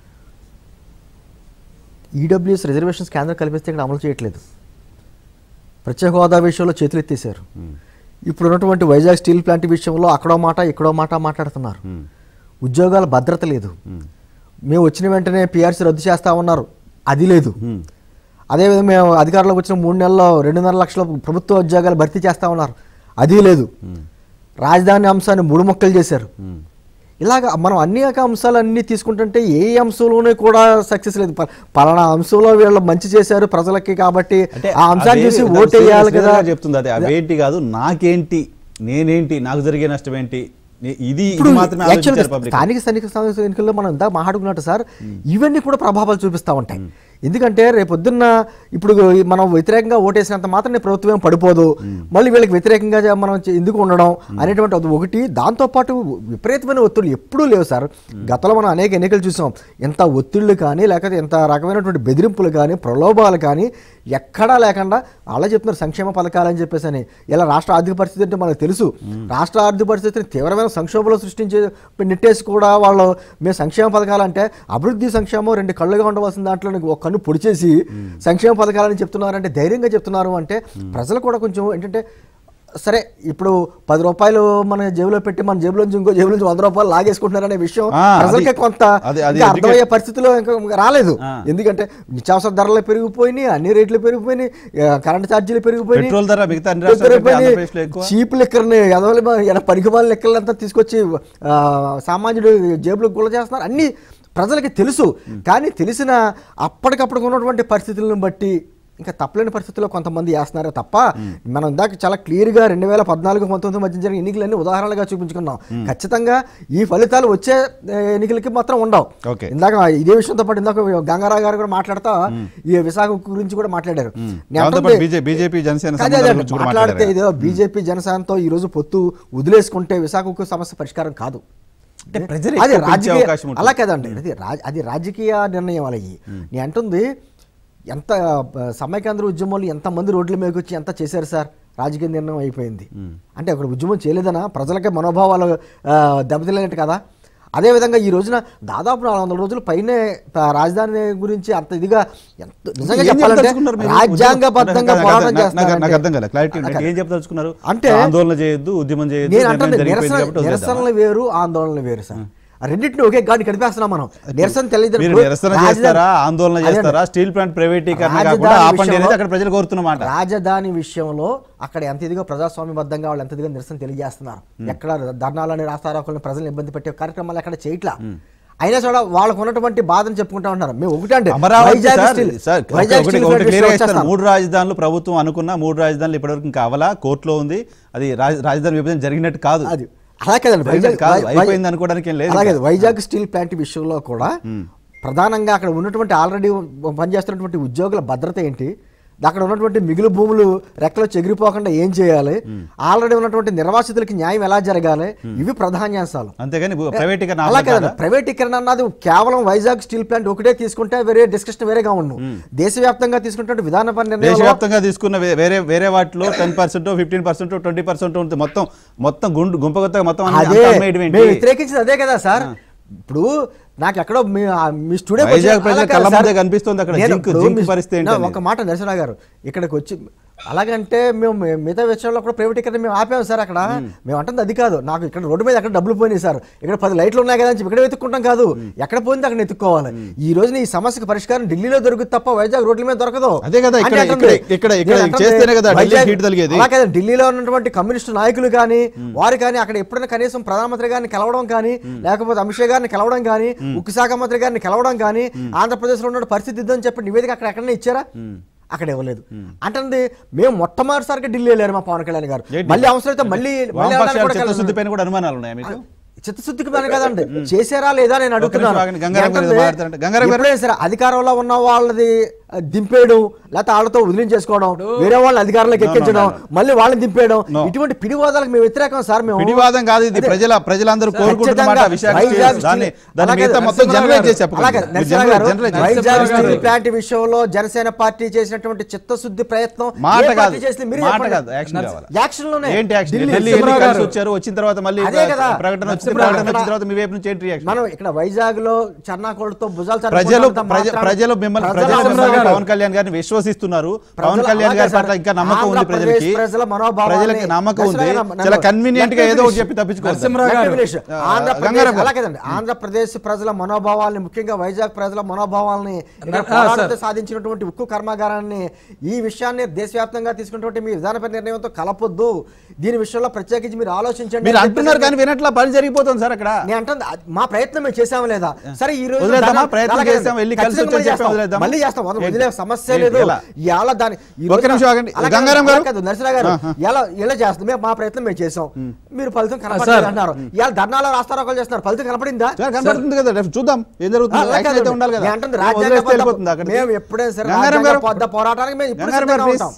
ఈడబ్ల్యూఎస్ రిజర్వేషన్స్ కేంద్రం కల్పిస్తే ఇక్కడ అమలు చేయట్లేదు ప్రత్యేక హోదా విషయంలో చేతులు ఎత్తేసారు ఇప్పుడు ఉన్నటువంటి వైజాగ్ స్టీల్ ప్లాంట్ విషయంలో అక్కడో మాట ఇక్కడో మాట మాట్లాడుతున్నారు ఉద్యోగాల భద్రత లేదు మేము వచ్చిన వెంటనే పిఆర్సీ రద్దు చేస్తా ఉన్నారు అది లేదు అదేవిధంగా మేము అధికారంలోకి వచ్చిన మూడు నెలల్లో రెండున్నర లక్షల ప్రభుత్వ ఉద్యోగాలు భర్తీ చేస్తా ఉన్నారు అది లేదు రాజధాని అంశాన్ని మూడు మొక్కలు చేశారు ఇలాగ మనం అన్ని రకాల అంశాలు అన్ని తీసుకుంటుంటే ఏ అంశంలోనే కూడా సక్సెస్ లేదు ప- పలానా అంశంలో వీళ్ళు మంచి చేశారు ప్రజలకి కాబట్టి ఆ అంశాన్ని అదేమి చూసి కాదు, ఓటు వేయాలి శ్రీనివాస్ కదా గారు చెప్తుంది అదే అవేంటి కాదు నాకేంటి నేనేంటి నాకు జరిగే నష్టం ఏంటి నే- ఇది ఇప్పుడు ఇది మాత్రమే యాక్చువల్గా ఆలోచించారు పబ్లిక్ స్థానిక స్థానిక సంస్థల ఎన్నికల్లో మనం ఇందాక మాట్లాడుకున్నట్టు సార్ ఇవన్నీ కూడా ప్రభావాలు చూపిస్తూ ఉంటాయి ఎందుకంటే రేపొద్దున్న ఇప్పుడు ఈ మనం వ్యతిరేకంగా ఓటేసినంత మాత్రం నీ ప్రభుత్వం ఏం పడిపోదు మళ్ళీ వీళ్ళకి వ్యతిరేకంగా జ- మనం చే- ఎందుకు ఉండడం అనేటువంటి అది ఒకటి దాంతోపాటు విపరీతమైన ఒత్తిళ్ళు ఎప్పుడూ లేవు సార్ గతంలో మనం అనేక ఎన్నికలు చూసాం ఎంత ఒత్తిళ్ళు కానీ లేకపోతే ఎంత రకమైనటువంటి బెదిరింపులు కానీ ప్రలోభాలు కానీ ఎక్కడా లేకుండా అలా చెప్తున్నారు సంక్షేమ పథకాలు అని చెప్పేసి అని ఇలా రాష్ట్ర ఆర్థిక పరిస్థితి అంటే మనకు తెలుసు రాష్ట్ర ఆర్థిక పరిస్థితిని తీవ్రమైన సంక్షోభంలో సృష్టించే నెట్టేసి కూడా వాళ్ళు మేము సంక్షేమ పథకాలు అంటే అభివృద్ధి సంక్షేమం రెండు కళ్ళుగా ఉండవలసిన దాంట్లో ఒక కన్ను కన్ను పొడిచేసి సంక్షేమ పథకాలని చెప్తున్నారంటే ధైర్యంగా చెప్తున్నారు అంటే ప్రజలు కూడా కొంచెం ఏంటంటే సరే ఇప్పుడు పది రూపాయలు మన జేబులో పెట్టి మన జేబులో నుంచి ఇంకో జేబులో నుంచి వంద రూపాయలు లాగేసుకుంటున్నారనే విషయం ఆ, అది- ప్రజలకే కొంత అది- అది ఇంకా educate- అర్థమయ్యే పరిస్థితిలో ఇంకా రాలేదు ఆ. ఎందుకంటే నిత్యావసర ధరలు పెరిగిపోయినాయి అన్ని రేట్లు పెరిగిపోయినాయి ఆ, కరెంట్ ఛార్జీలు పెరిగిపోయినాయి పెట్రోల్ ధర మిగతా అన్ని రాష్ట్రాల కంటే ఆంధ్రప్రదేశ్లో ఎక్కువ. చీప్ లెక్కర్ని ఎదవలి పనికిమాల లెక్కలంతా తీసుకొచ్చి ఆ, సామాన్యుడు జేబులో గుల్ల చేస్తున్నారు అన్ని ప్రజలకి తెలుసు కానీ తెలిసిన అప్పటికప్పుడు ఉన్నటువంటి పరిస్థితులను బట్టి ఇంకా తప్పలేని పరిస్థితుల్లో కొంతమంది వేస్తున్నారే తప్ప మనం ఇందాక చాలా క్లియర్గా రెండు వేల పద్నాలుగు పంతొమ్మిది మధ్య జరిగిన ఎన్నికలన్నీ ఉదాహరణలుగా చూపించుకున్నాం ఖచ్చితంగా ఈ ఫలితాలు వచ్చే ఆ, ఎన్నికలకి మాత్రం ఉండవు ఓకే. ఇందాక ఇదే విషయంతో పాటు ఇందాక గంగారావు గారు కూడా మాట్లాడుతా ఈ విశాఖ గురించి కూడా మాట్లాడారు నేను దాంతో అంటుంది- బీజే- బీజేపీ జనసేన అదే సంబంధాల అదే గురించి కూడా మాట్లాడితే మాట్లాడారు. ఇదో బీజేపీ జనసేనతో ఈ రోజు పొత్తు వదిలేసుకుంటే విశాఖకు సమస్య పరిష్కారం కాదు అంటే ప్రజలు అది ఎక్కువ పెంచే రాజకీయ అవకాశం ఉంటుంది. అలా కదండి అది రాజ అది రాజకీయ నిర్ణయం అలా నేను అంటుంది ఎంత ఆ, సమైక్యాంధ్ర ఉద్యమంలో ఎంతమంది రోడ్ల మీదకి వచ్చి ఎంత చేశారు సార్ రాజకీయ నిర్ణయం అయిపోయింది అంటే అక్కడ ఉద్యమం చేయలేదనా ప్రజలకే మనోభావాలు ఆ, దెబ్బతిలేనట్టు కదా అదేవిధంగా ఈ రోజున దాదాపు నాలుగు వందల రోజులు పైనే ఆ, రాజధాని గురించి అంత ఇదిగా ఎంత నిజంగా ఏం చెప్పాలంటే చెప్పదలుచుకున్నారు మీరు? రాజ్యాంగబద్ధంగా నాకు- పోరాటం నాకు- నాకు- నాకు చేస్తున్నారంటే- అర్థం కాలేదు క్లారిటీ నాకు- ఏం చెప్పదలుచుకున్నారు అంటే- ఆందోళన చేయొద్దు ఉద్యమం చేయొద్దు నేను నిర్ణయం అంటుంది జరిగిపోయింది నిరసన కాబట్టి వదిలేద్దామా? నిరసనలు వేరు ఆందోళనలు వేరు సార్ ఆ రెండింటిని ఒకే గాడి కడిపేస్తున్నాం మనం నిరసన తెలియదు మీరు నిరసన చేస్తారా ఆందోళన చేస్తారా స్టీల్ ప్లాంట్ ప్రైవేటీకరణ కాకుండా ఆపండి అనేది అక్కడ ప్రజలు కోరుతున్నమాట రాజధాని విషయంలో అక్కడ ఎంత ఇదిగా ప్రజాస్వామ్యబద్ధంగా వాళ్ళు ఎంత ఇదిగా నిరసన తెలియజేస్తున్నారు ఎక్కడ ధర్నాలని రాస్తారోకల్ని ప్రజలను ఇబ్బంది పెట్టే కార్యక్రమాలు ఎక్కడ చేయట్లా అయినా చూడ వాళ్ళకు ఉన్నటువంటి బాధను చెప్పుకుంటా ఉంటారు మేము ఒకటే అంటే Amaravati Vizag sir, steel- sir, Vizag ఒకటి- స్టీల్ ఒకటి ఫ్యాక్టరీ clear గా వచ్చేస్తాం. ఇస్తాను. మూడు రాజధానులు ప్రభుత్వం అనుకున్న మూడు రాజధానులు ఇప్పటివరకు ఇంకా అవలా కోర్టులో ఉంది అది రాజ- రాజధాని విభజన జరిగినట్టు కాదు అది అలా కదండి జరిగినట్టు వైజాగ్ కాదు. వై- అయిపోయింది అనుకోవడానికి ఏం లేదు అలాగే ఇంకా. వైజాగ్ స్టీల్ ప్లాంట్ విషయంలో కూడా ప్రధానంగా అక్కడ ఉన్నటువంటి ఆల్రెడీ పనిచేస్తున్నటువంటి ఉద్యోగుల భద్రత ఏంటి అక్కడ ఉన్నటువంటి మిగులు భూములు రెక్కలు చెగిరిపోకుండా ఏం చేయాలి ఆల్రెడీ ఉన్నటువంటి నిర్వాసితులకి న్యాయం ఎలా జరగాలి ఇవి ప్రధానాంశాలు అంతేగాని భూ- ప్రైవేటీకరణ అలా ఆపడం కాదు కాదా? ప్రైవేటీకరణ అన్నది కేవలం వైజాగ్ స్టీల్ ప్లాంట్ ఒకటే తీసుకుంటే వేరే డిస్కషన్ వేరేగా ఉండు దేశవ్యాప్తంగా తీసుకుంటే విధానపర నిర్ణయం దేశవ్యాప్తంగా తీసుకున్న వే- వేరే వేరే వాటిలో ten percent fifteen percent twenty percent ఉంటుంది మొత్తం మొత్తం గుండు గుంపగొత్తగా మొత్తం అన్ని అదే అంతా అమ్మేయడం ఏంటి? మేము వ్యతిరేకించింది అదే కదా సార్ ఇప్పుడు నాకు ఎక్కడో మీ ఆ మీ స్టూడియో వైజాగ్ ప్రజల కళ్ళ ముందే కనిపిస్తుంది అక్కడ జింక్- జింక్ పరిస్థితి ఏంటి అనేది. ఒక మాట నరసింహ గారు ఇక్కడికి వచ్చి అలాగంటే మేము మి- మిగతా విషయంలో కూడా ప్రైవేటీకరణ మేము ఆపాము సార్ అక్కడ మేము అంటుంది అది కాదు నాకు ఇక్కడ రోడ్డు మీద ఎక్కడ డబ్బులు పోయినాయి సార్ ఇక్కడ పది లైట్లు ఉన్నాయి కదా అని చెప్పి ఇక్కడ వెతుక్కుంటాం కాదు ఎక్కడ పోయింది అక్కడ ఎత్తుక్కోవాలి ఈ రోజు ఈ సమస్యకు పరిష్కారం ఢిల్లీలో దొరుకుతుంది తప్ప వైజాగ్ రోడ్ల మీద దొరకదు అదే కదా, ఇక్కడ- అంటే అంటుంది, ఇక్కడ- ఇక్కడ- ఇక్కడ నేను అంటుంది, చేస్తేనే కదా ఢిల్లీకి వైజాగ్- హీట్ తగిలేది. అలా కదా ఢిల్లీలో ఉన్నటువంటి కమ్యూనిస్టు నాయకులు కానీ వారు కానీ అక్కడ ఎప్పుడైనా కనీసం ప్రధానమంత్రి గారిని కలవడం కానీ లేకపోతే అమిత్ షా గారిని కలవడం కానీ ఉక్కు శాఖ మంత్రి గారిని కలవడం కానీ ఆంధ్రప్రదేశ్ లో ఉన్న పరిస్థితి ఇద్దని చెప్పి నివేదిక అక్కడ ఎక్కడైనా ఇచ్చారా అక్కడ ఇవ్వలేదు అంటే మేము మొట్టమొదటిసారిగా ఢిల్లీ వెళ్ళారు మా పవన్ కళ్యాణ్ గారు ఏంటి? మళ్ళీ అవసరమైతే మళ్ళీ మళ్ళీ వామపక్షాల వెళ్ళడానికి కూడా చిత్తశుద్ధి కలవలేదు. పైన కూడా అనుమానాలు ఉన్నాయా మీకు చిత్తశుద్ధికి పని కదండి చేశారా లేదా నేను అడుగుతున్నాను ఆగండి. గంగారాం గారు ఏంటంటే, మాట్లాడతారంట. గంగారాం గారు- ఎప్పుడైనా సరే అధికారంలో ఉన్న వాళ్ళది ఆ, దింపేయడం లేకపోతే వాళ్ళతో వదిలించేసుకోవడం వేరే వాళ్ళని అధికారంలోకి No, no, ఎక్కించడం no, no. మళ్ళీ వాళ్ళని దింపేయడం No. ఇటువంటి పిడివాదాలకు మేము వ్యతిరేకం సార్ మేము పిడివాదం కాదు ఇది అదే. ప్రజల ప్రజలందరూ కోరుకుంటున్న మాట ఖచ్చితంగా విశాఖ వైజాగ్ స్టీల్. దాన్ని స్టీల్- దాన్ని అలాగే మిగతా మొత్తం నరసింహరావు జనరలైజ్ గారు- చేసి చెప్పకండి. అలాగే మీరు నరసింహరావు జనరల్- గారు, జనరలైజ్ వైజాగ్ చేసి స్టీల్ చెప్పకండి. ప్లాంట్ విషయంలో జనసేన పార్టీ చేసినటువంటి చిత్తశుద్ధి ప్రయత్నం మాట ఏ కాదు పార్టీ చేసింది మీరే మాట చెప్పండి. కాదు యాక్షన్ కావాలి యాక్షన్ లోనే ఏంటి యాక్షన్ ఢిల్లీ- ఢిల్లీ ఎన్ని నరసింహరావు కలిసి గారు. వచ్చారు వచ్చిన తర్వాత మళ్ళీ అదే కదా. ప్రకటన వచ్చింది నరసింహరావు ప్రకటన గారు. వచ్చిన తర్వాత మీ వైపు నుంచి ఏంటి రియాక్షన్ మనం ఇక్కడ వైజాగ్ లో చర్నాకోళ్ళతో భుజాలు ప్రజలు చరుపుకుంటున్నంత ప్రజ- మాత్రాన ప్రజలు మిమ్మల్ని ప్రజల ప్రజలు అవసరం మిమ్మల్ని కాదు. పవన్ కళ్యాణ్ గారిని విశ్వసిస్తున్నారు పవన్ ప్రజల- కళ్యాణ్ గారి అలాగే పట్ల సార్. ఇంకా నమ్మకం ఉంది ఆంధ్రప్రదేశ్ ప్రజలకి ప్రజల మనోభావాల్ని- ప్రజలకి నమ్మకం ఉంది నరసింహరావు గారు, చాలా నన్ను- కన్వీనియంట్ గా let me ఏదో ఒకటి finish. చెప్పి తప్పించుకోవచ్చు నరసింహరావు Let me గారు. finish. ఆ, ఆంధ్రప్రదేశ్ గంగారాం గారు. అలా కదండి ఆంధ్రప్రదేశ్ ప్రజల మనోభావాల్ని ముఖ్యంగా వైజాగ్ ప్రజల మనోభావాల్ని ఇక్కడ ఆ, పోరాటంతో సార్. సాధించినటువంటి ఉక్కు కర్మాగారాన్ని ఈ విషయాన్ని దేశవ్యాప్తంగా తీసుకున్నటువంటి మీ విధానపర నిర్ణయంతో కలపొద్దు దీని విషయంలో ప్రత్యేకించి మీరు ఆలోచించండి మీరు అని అంటున్నారు చెప్పేసి కానీ వినట్లా పని జరిగిపోతుంది సార్ అక్కడ నేను అంటుంది అది మా ప్రయత్నం మేము చేసాము లేదా సరే ఈ రోజు వదిలేద్దామా? దాన్ని- ప్రయత్నం అలాగే చేసాం, వెళ్ళి కలిసి ఖచ్చితంగా వచ్చి మళ్ళీ చెప్పి చేస్తాం. వదిలేద్దామా? మళ్ళీ చేస్తాం వద- ఏంటి? వదిలే సమస్య ఏంటి? లేదు ఎలా? ఇవాళ దాని ఈ ఒక్క రోజున- నిమిషం ఆగండి. అలా గంగారాం కాదు, గారు? కాదు, నరసింహ గారు ఆహా. ఎలా ఇలా చేస్తాం మేము మా ప్రయత్నం మేము చేసాం మీరు ఫలితం సార్. కనపడలేదు అంటున్నారు ఇవాళ ధర్నాలో రాస్తారోకలు చేస్తున్నారు ఫలితం కనపడిందా సార్ కనపడుతుంది కదా రేపు చూద్దాం ఏం జరుగుతుంది అలా యాక్షన్ కాదు. అయితే ఉండాలి కదా నేను అంటుంది వదిలేస్తే రాజ్యాంగబద్ధ- వెళ్ళిపోతుంది అక్కడికి. మేము ఎప్పుడైనా సరే గంగారాం గారు రాజ్యాంగబద్ధ పోరాటానికి మేము ఇప్పుడు గంగారాం గారు సిద్ధంగా ప్లీజ్. ఉంటాం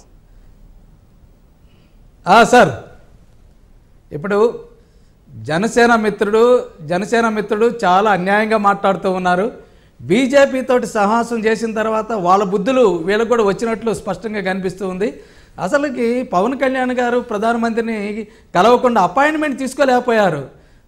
ఆ, సార్ ఇప్పుడు జనసేన మిత్రుడు జనసేన మిత్రుడు చాలా అన్యాయంగా మాట్లాడుతూ ఉన్నారు బీజేపీ తోటి సహాసం చేసిన తర్వాత వాళ్ళ బుద్ధులు వీళ్ళకు కూడా వచ్చినట్లు స్పష్టంగా కనిపిస్తూ ఉంది అసలుకి పవన్ కళ్యాణ్ గారు ప్రధానమంత్రిని కలవకుండా అపాయింట్మెంట్ తీసుకోలేకపోయారు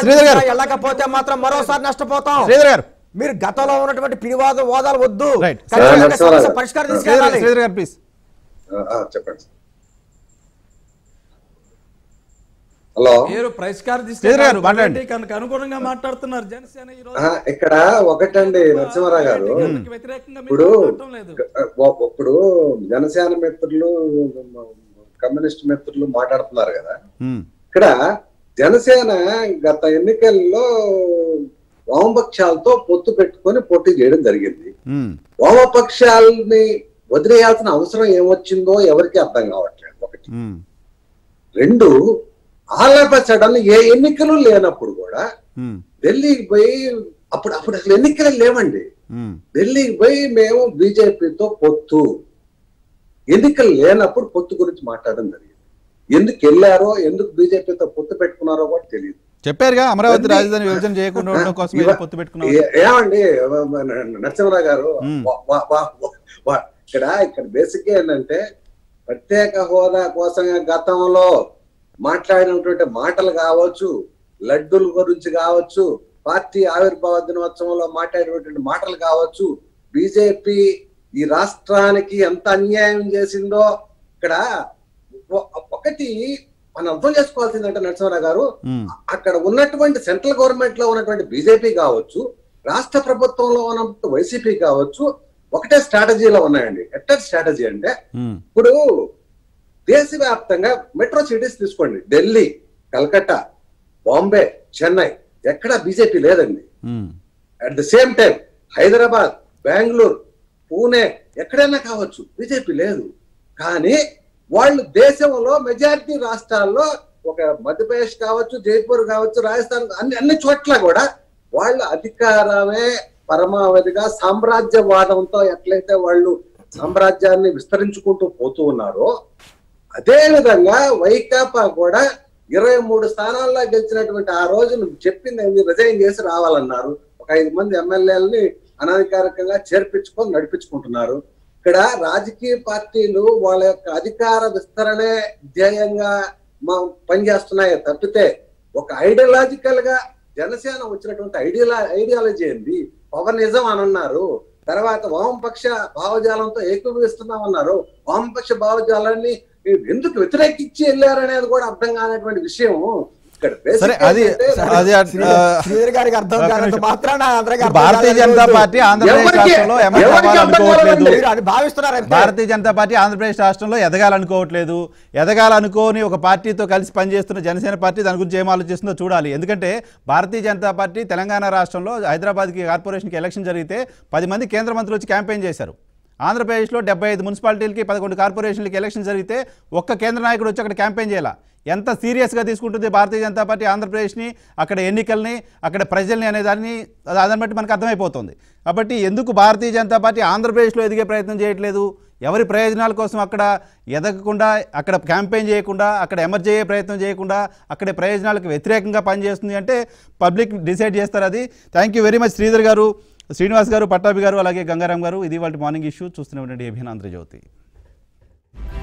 శ్రీధర్ గారు. దిశగా వెళ్ళకపోతే మాత్రం మరోసారి నష్టపోతాం శ్రీధర్ గారు మీరు గతంలో ఉన్నటువంటి పిడివాద హోదాలు వద్దు Right. ఖచ్చితంగా నరసింహారావు సమస్య గారు. పరిష్కారం శ్రీధర్ తీసుకెళ్ళాలి శ్రీధర్ గారు ప్లీజ్ ఆ, చెప్పండి హలో పేరు పరిష్కారం శ్రీధర్ గారు, మాట్లాడండి. కనుక అనుగుణంగా మాట్లాడుతున్నారు జనసేన ఈ రోజు ఆ, ఇక్కడ ఒకటండి నరసింహారావు గారు ప్రైవేటీకరణకి వ్యతిరేకంగా మీరు ఇప్పుడు మాట్లాడటం లేదు ఓ- ఇప్పుడు జనసేన మిత్రులు కమ్యూనిస్ట్ మిత్రులు మాట్లాడుతున్నారు కదా ఉమ్, ఇక్కడ జనసేన గత ఎన్నికల్లో వామపక్షాలతో పొత్తు పెట్టుకొని పోటీ చేయడం జరిగింది ఉమ్, వామపక్షాలని వదిలేయాల్సిన అవసరం ఏమొచ్చిందో ఎవరికి అర్థం కావట్లేదు ఒకటి ఉమ్, రెండు ఆల్ ఆఫ్ సడన్ ఏ ఎన్నికలు లేనప్పుడు కూడా ఉమ్, ఢిల్లీకి పోయి అప్పుడు అప్పుడు అసలు ఎన్నికలు లేవండి ఉమ్, ఢిల్లీకి పోయి మేము బీజేపీతో పొత్తు ఎన్నికలు లేనప్పుడు పొత్తు గురించి మాట్లాడడం జరిగింది ఎందుకు వెళ్ళారో ఎందుకు బీజేపీతో పొత్తు పెట్టుకున్నారో కూడా తెలియదు చెప్పారుగా అమరావతి అన్ని- రాజధాని విభజన చేయకుండా ఉండడం కోసం ఇవ- పొత్తు పెట్టుకున్నాం ఏ- ఏమండి నరసింహరావు గారు మ్మ్. వా- వా- వా- వా- ఇక్కడ ఇక్కడ బేసిక్ ఏంటంటే ప్రత్యేక హోదా కోసం గతంలో మాట్లాడినటువంటి మాటలు కావచ్చు లడ్డూల గురించి కావచ్చు పార్టీ ఆవిర్భావ దినోత్సవంలో మాట్లాడినటువంటి మాటలు కావచ్చు బీజేపీ ఈ రాష్ట్రానికి ఎంత అన్యాయం చేసిందో ఇక్కడ ఒ- ఒకటి మనం అర్థం చేసుకోవాల్సిందంటే నరసింహరావు గారు ఉమ్, అక్కడ ఉన్నటువంటి సెంట్రల్ గవర్నమెంట్ లో ఉన్నటువంటి బీజేపీ కావచ్చు రాష్ట్ర ప్రభుత్వంలో ఉన్న వైసీపీ కావచ్చు ఒకటే స్ట్రాటజీలో ఉన్నాయండి ఎట్ట స్ట్రాటజీ అంటే ఉమ్, ఇప్పుడు దేశవ్యాప్తంగా మెట్రో సిటీస్ తీసుకోండి ఢిల్లీ కలకత్తా బాంబే చెన్నై ఎక్కడ బీజేపీ లేదండి um, at the same time Hyderabad Bengaluru Pune ఎక్కడైనా కావచ్చు బీజేపీ లేదు కానీ వాళ్ళు దేశంలో మెజారిటీ రాష్ట్రాల్లో ఒక మధ్యప్రదేశ్ కావచ్చు జైపూర్ కావచ్చు రాజస్థాన్ అన్ని అన్ని చోట్ల కూడా వాళ్ళ అధికారమే పరమావధిగా సామ్రాజ్యవాదంతో ఎట్లయితే వాళ్ళు సామ్రాజ్యాన్ని విస్తరించుకుంటూ పోతూ ఉన్నారో అదే విధంగా వైకాపా కూడా ఇరవై మూడు స్థానాల్లో గెలిచినటువంటి ఆ రోజు నువ్వు చెప్పింది ఏంది రిజైన్ చేసి రావాలన్నారు ఒక ఐదు మంది ఎమ్మెల్యేలని అనధికారికంగా చేర్పించుకొని నడిపించుకుంటున్నారు ఇక్కడ రాజకీయ పార్టీలు వాళ్ళ యొక్క అధికార విస్తరణే ధ్యేయంగా మా పనిచేస్తున్నాయి తప్పితే ఒక ఐడియాలజికల్ గా జనసేన వచ్చినటువంటి ఐడియా ఐడియాలజీ ఏంది పవనిజం అని అన్నారు తర్వాత వామపక్ష భావజాలంతో ఏకీభవిస్తున్నామన్నారు వామపక్ష భావజాలాన్ని ఎందుకు వ్యతిరేకించి వెళ్ళారనేది కూడా అర్థం కానటువంటి విషయం ఇక్కడ basic సరే అది ఏంటంటే అది ఆ- శ్రీధర్ గారికి అర్థం ఒక్క కానంత నిమిషం. మాత్రాన అందరికీ అర్థం భారతీయ కాదని జనతా రోజు. పార్టీ ఆంధ్రప్రదేశ్ ఎవరికి- రాష్ట్రంలో ఎమ్మెల్యే ఎవరికి అర్థం అవ్వాలనుకోవట్లేదు కావాలండి? మీరు అది భావిస్తున్నారు అంతే. భారతీయ జనతా పార్టీ ఆంధ్రప్రదేశ్ రాష్ట్రంలో ఎదగాలనుకోవట్లేదు ఎదగాలనుకోని ఒక పార్టీతో కలిసి పనిచేస్తున్న జనసేన పార్టీ దాని గురించి ఏం ఆలోచిస్తుందో చూడాలి ఎందుకంటే భారతీయ జనతా పార్టీ తెలంగాణ రాష్ట్రంలో హైదరాబాద్కి కార్పొరేషన్కి ఎలక్షన్ జరిగితే పది మంది కేంద్ర మంత్రులు వచ్చి క్యాంపెయిన్ చేశారు ఆంధ్రప్రదేశ్లో డెబ్బై ఐదు మున్సిపాలిటీలకి పదకొండు కార్పొరేషన్లకి ఎలక్షన్ జరిగితే ఒక్క కేంద్ర నాయకుడు వచ్చి అక్కడ క్యాంపెయిన్ చేయాల ఎంత సీరియస్గా తీసుకుంటుంది భారతీయ జనతా పార్టీ ఆంధ్రప్రదేశ్ని అక్కడ ఎన్నికల్ని అక్కడ ప్రజల్ని అనే దాన్ని దాన్ని బట్టి మనకు అర్థమైపోతుంది కాబట్టి ఎందుకు భారతీయ జనతా పార్టీ ఆంధ్రప్రదేశ్లో ఎదిగే ప్రయత్నం చేయట్లేదు ఎవరి ప్రయోజనాల కోసం అక్కడ ఎదగకుండా అక్కడ క్యాంపెయిన్ చేయకుండా అక్కడ ఎమర్జ్ అయ్యే ప్రయత్నం చేయకుండా అక్కడే ప్రయోజనాలకు వ్యతిరేకంగా పనిచేస్తుంది అంటే పబ్లిక్ డిసైడ్ చేస్తారు అది thank you very much Sridhar garu Srinivas గారు పట్టాభి గారు అలాగే గంగారాం గారు ఇది వాళ్ళ మార్నింగ్ ఇష్యూ చూస్తూనే ఉండండి ఏబిఎన్ ఆంధ్రజ్యోతి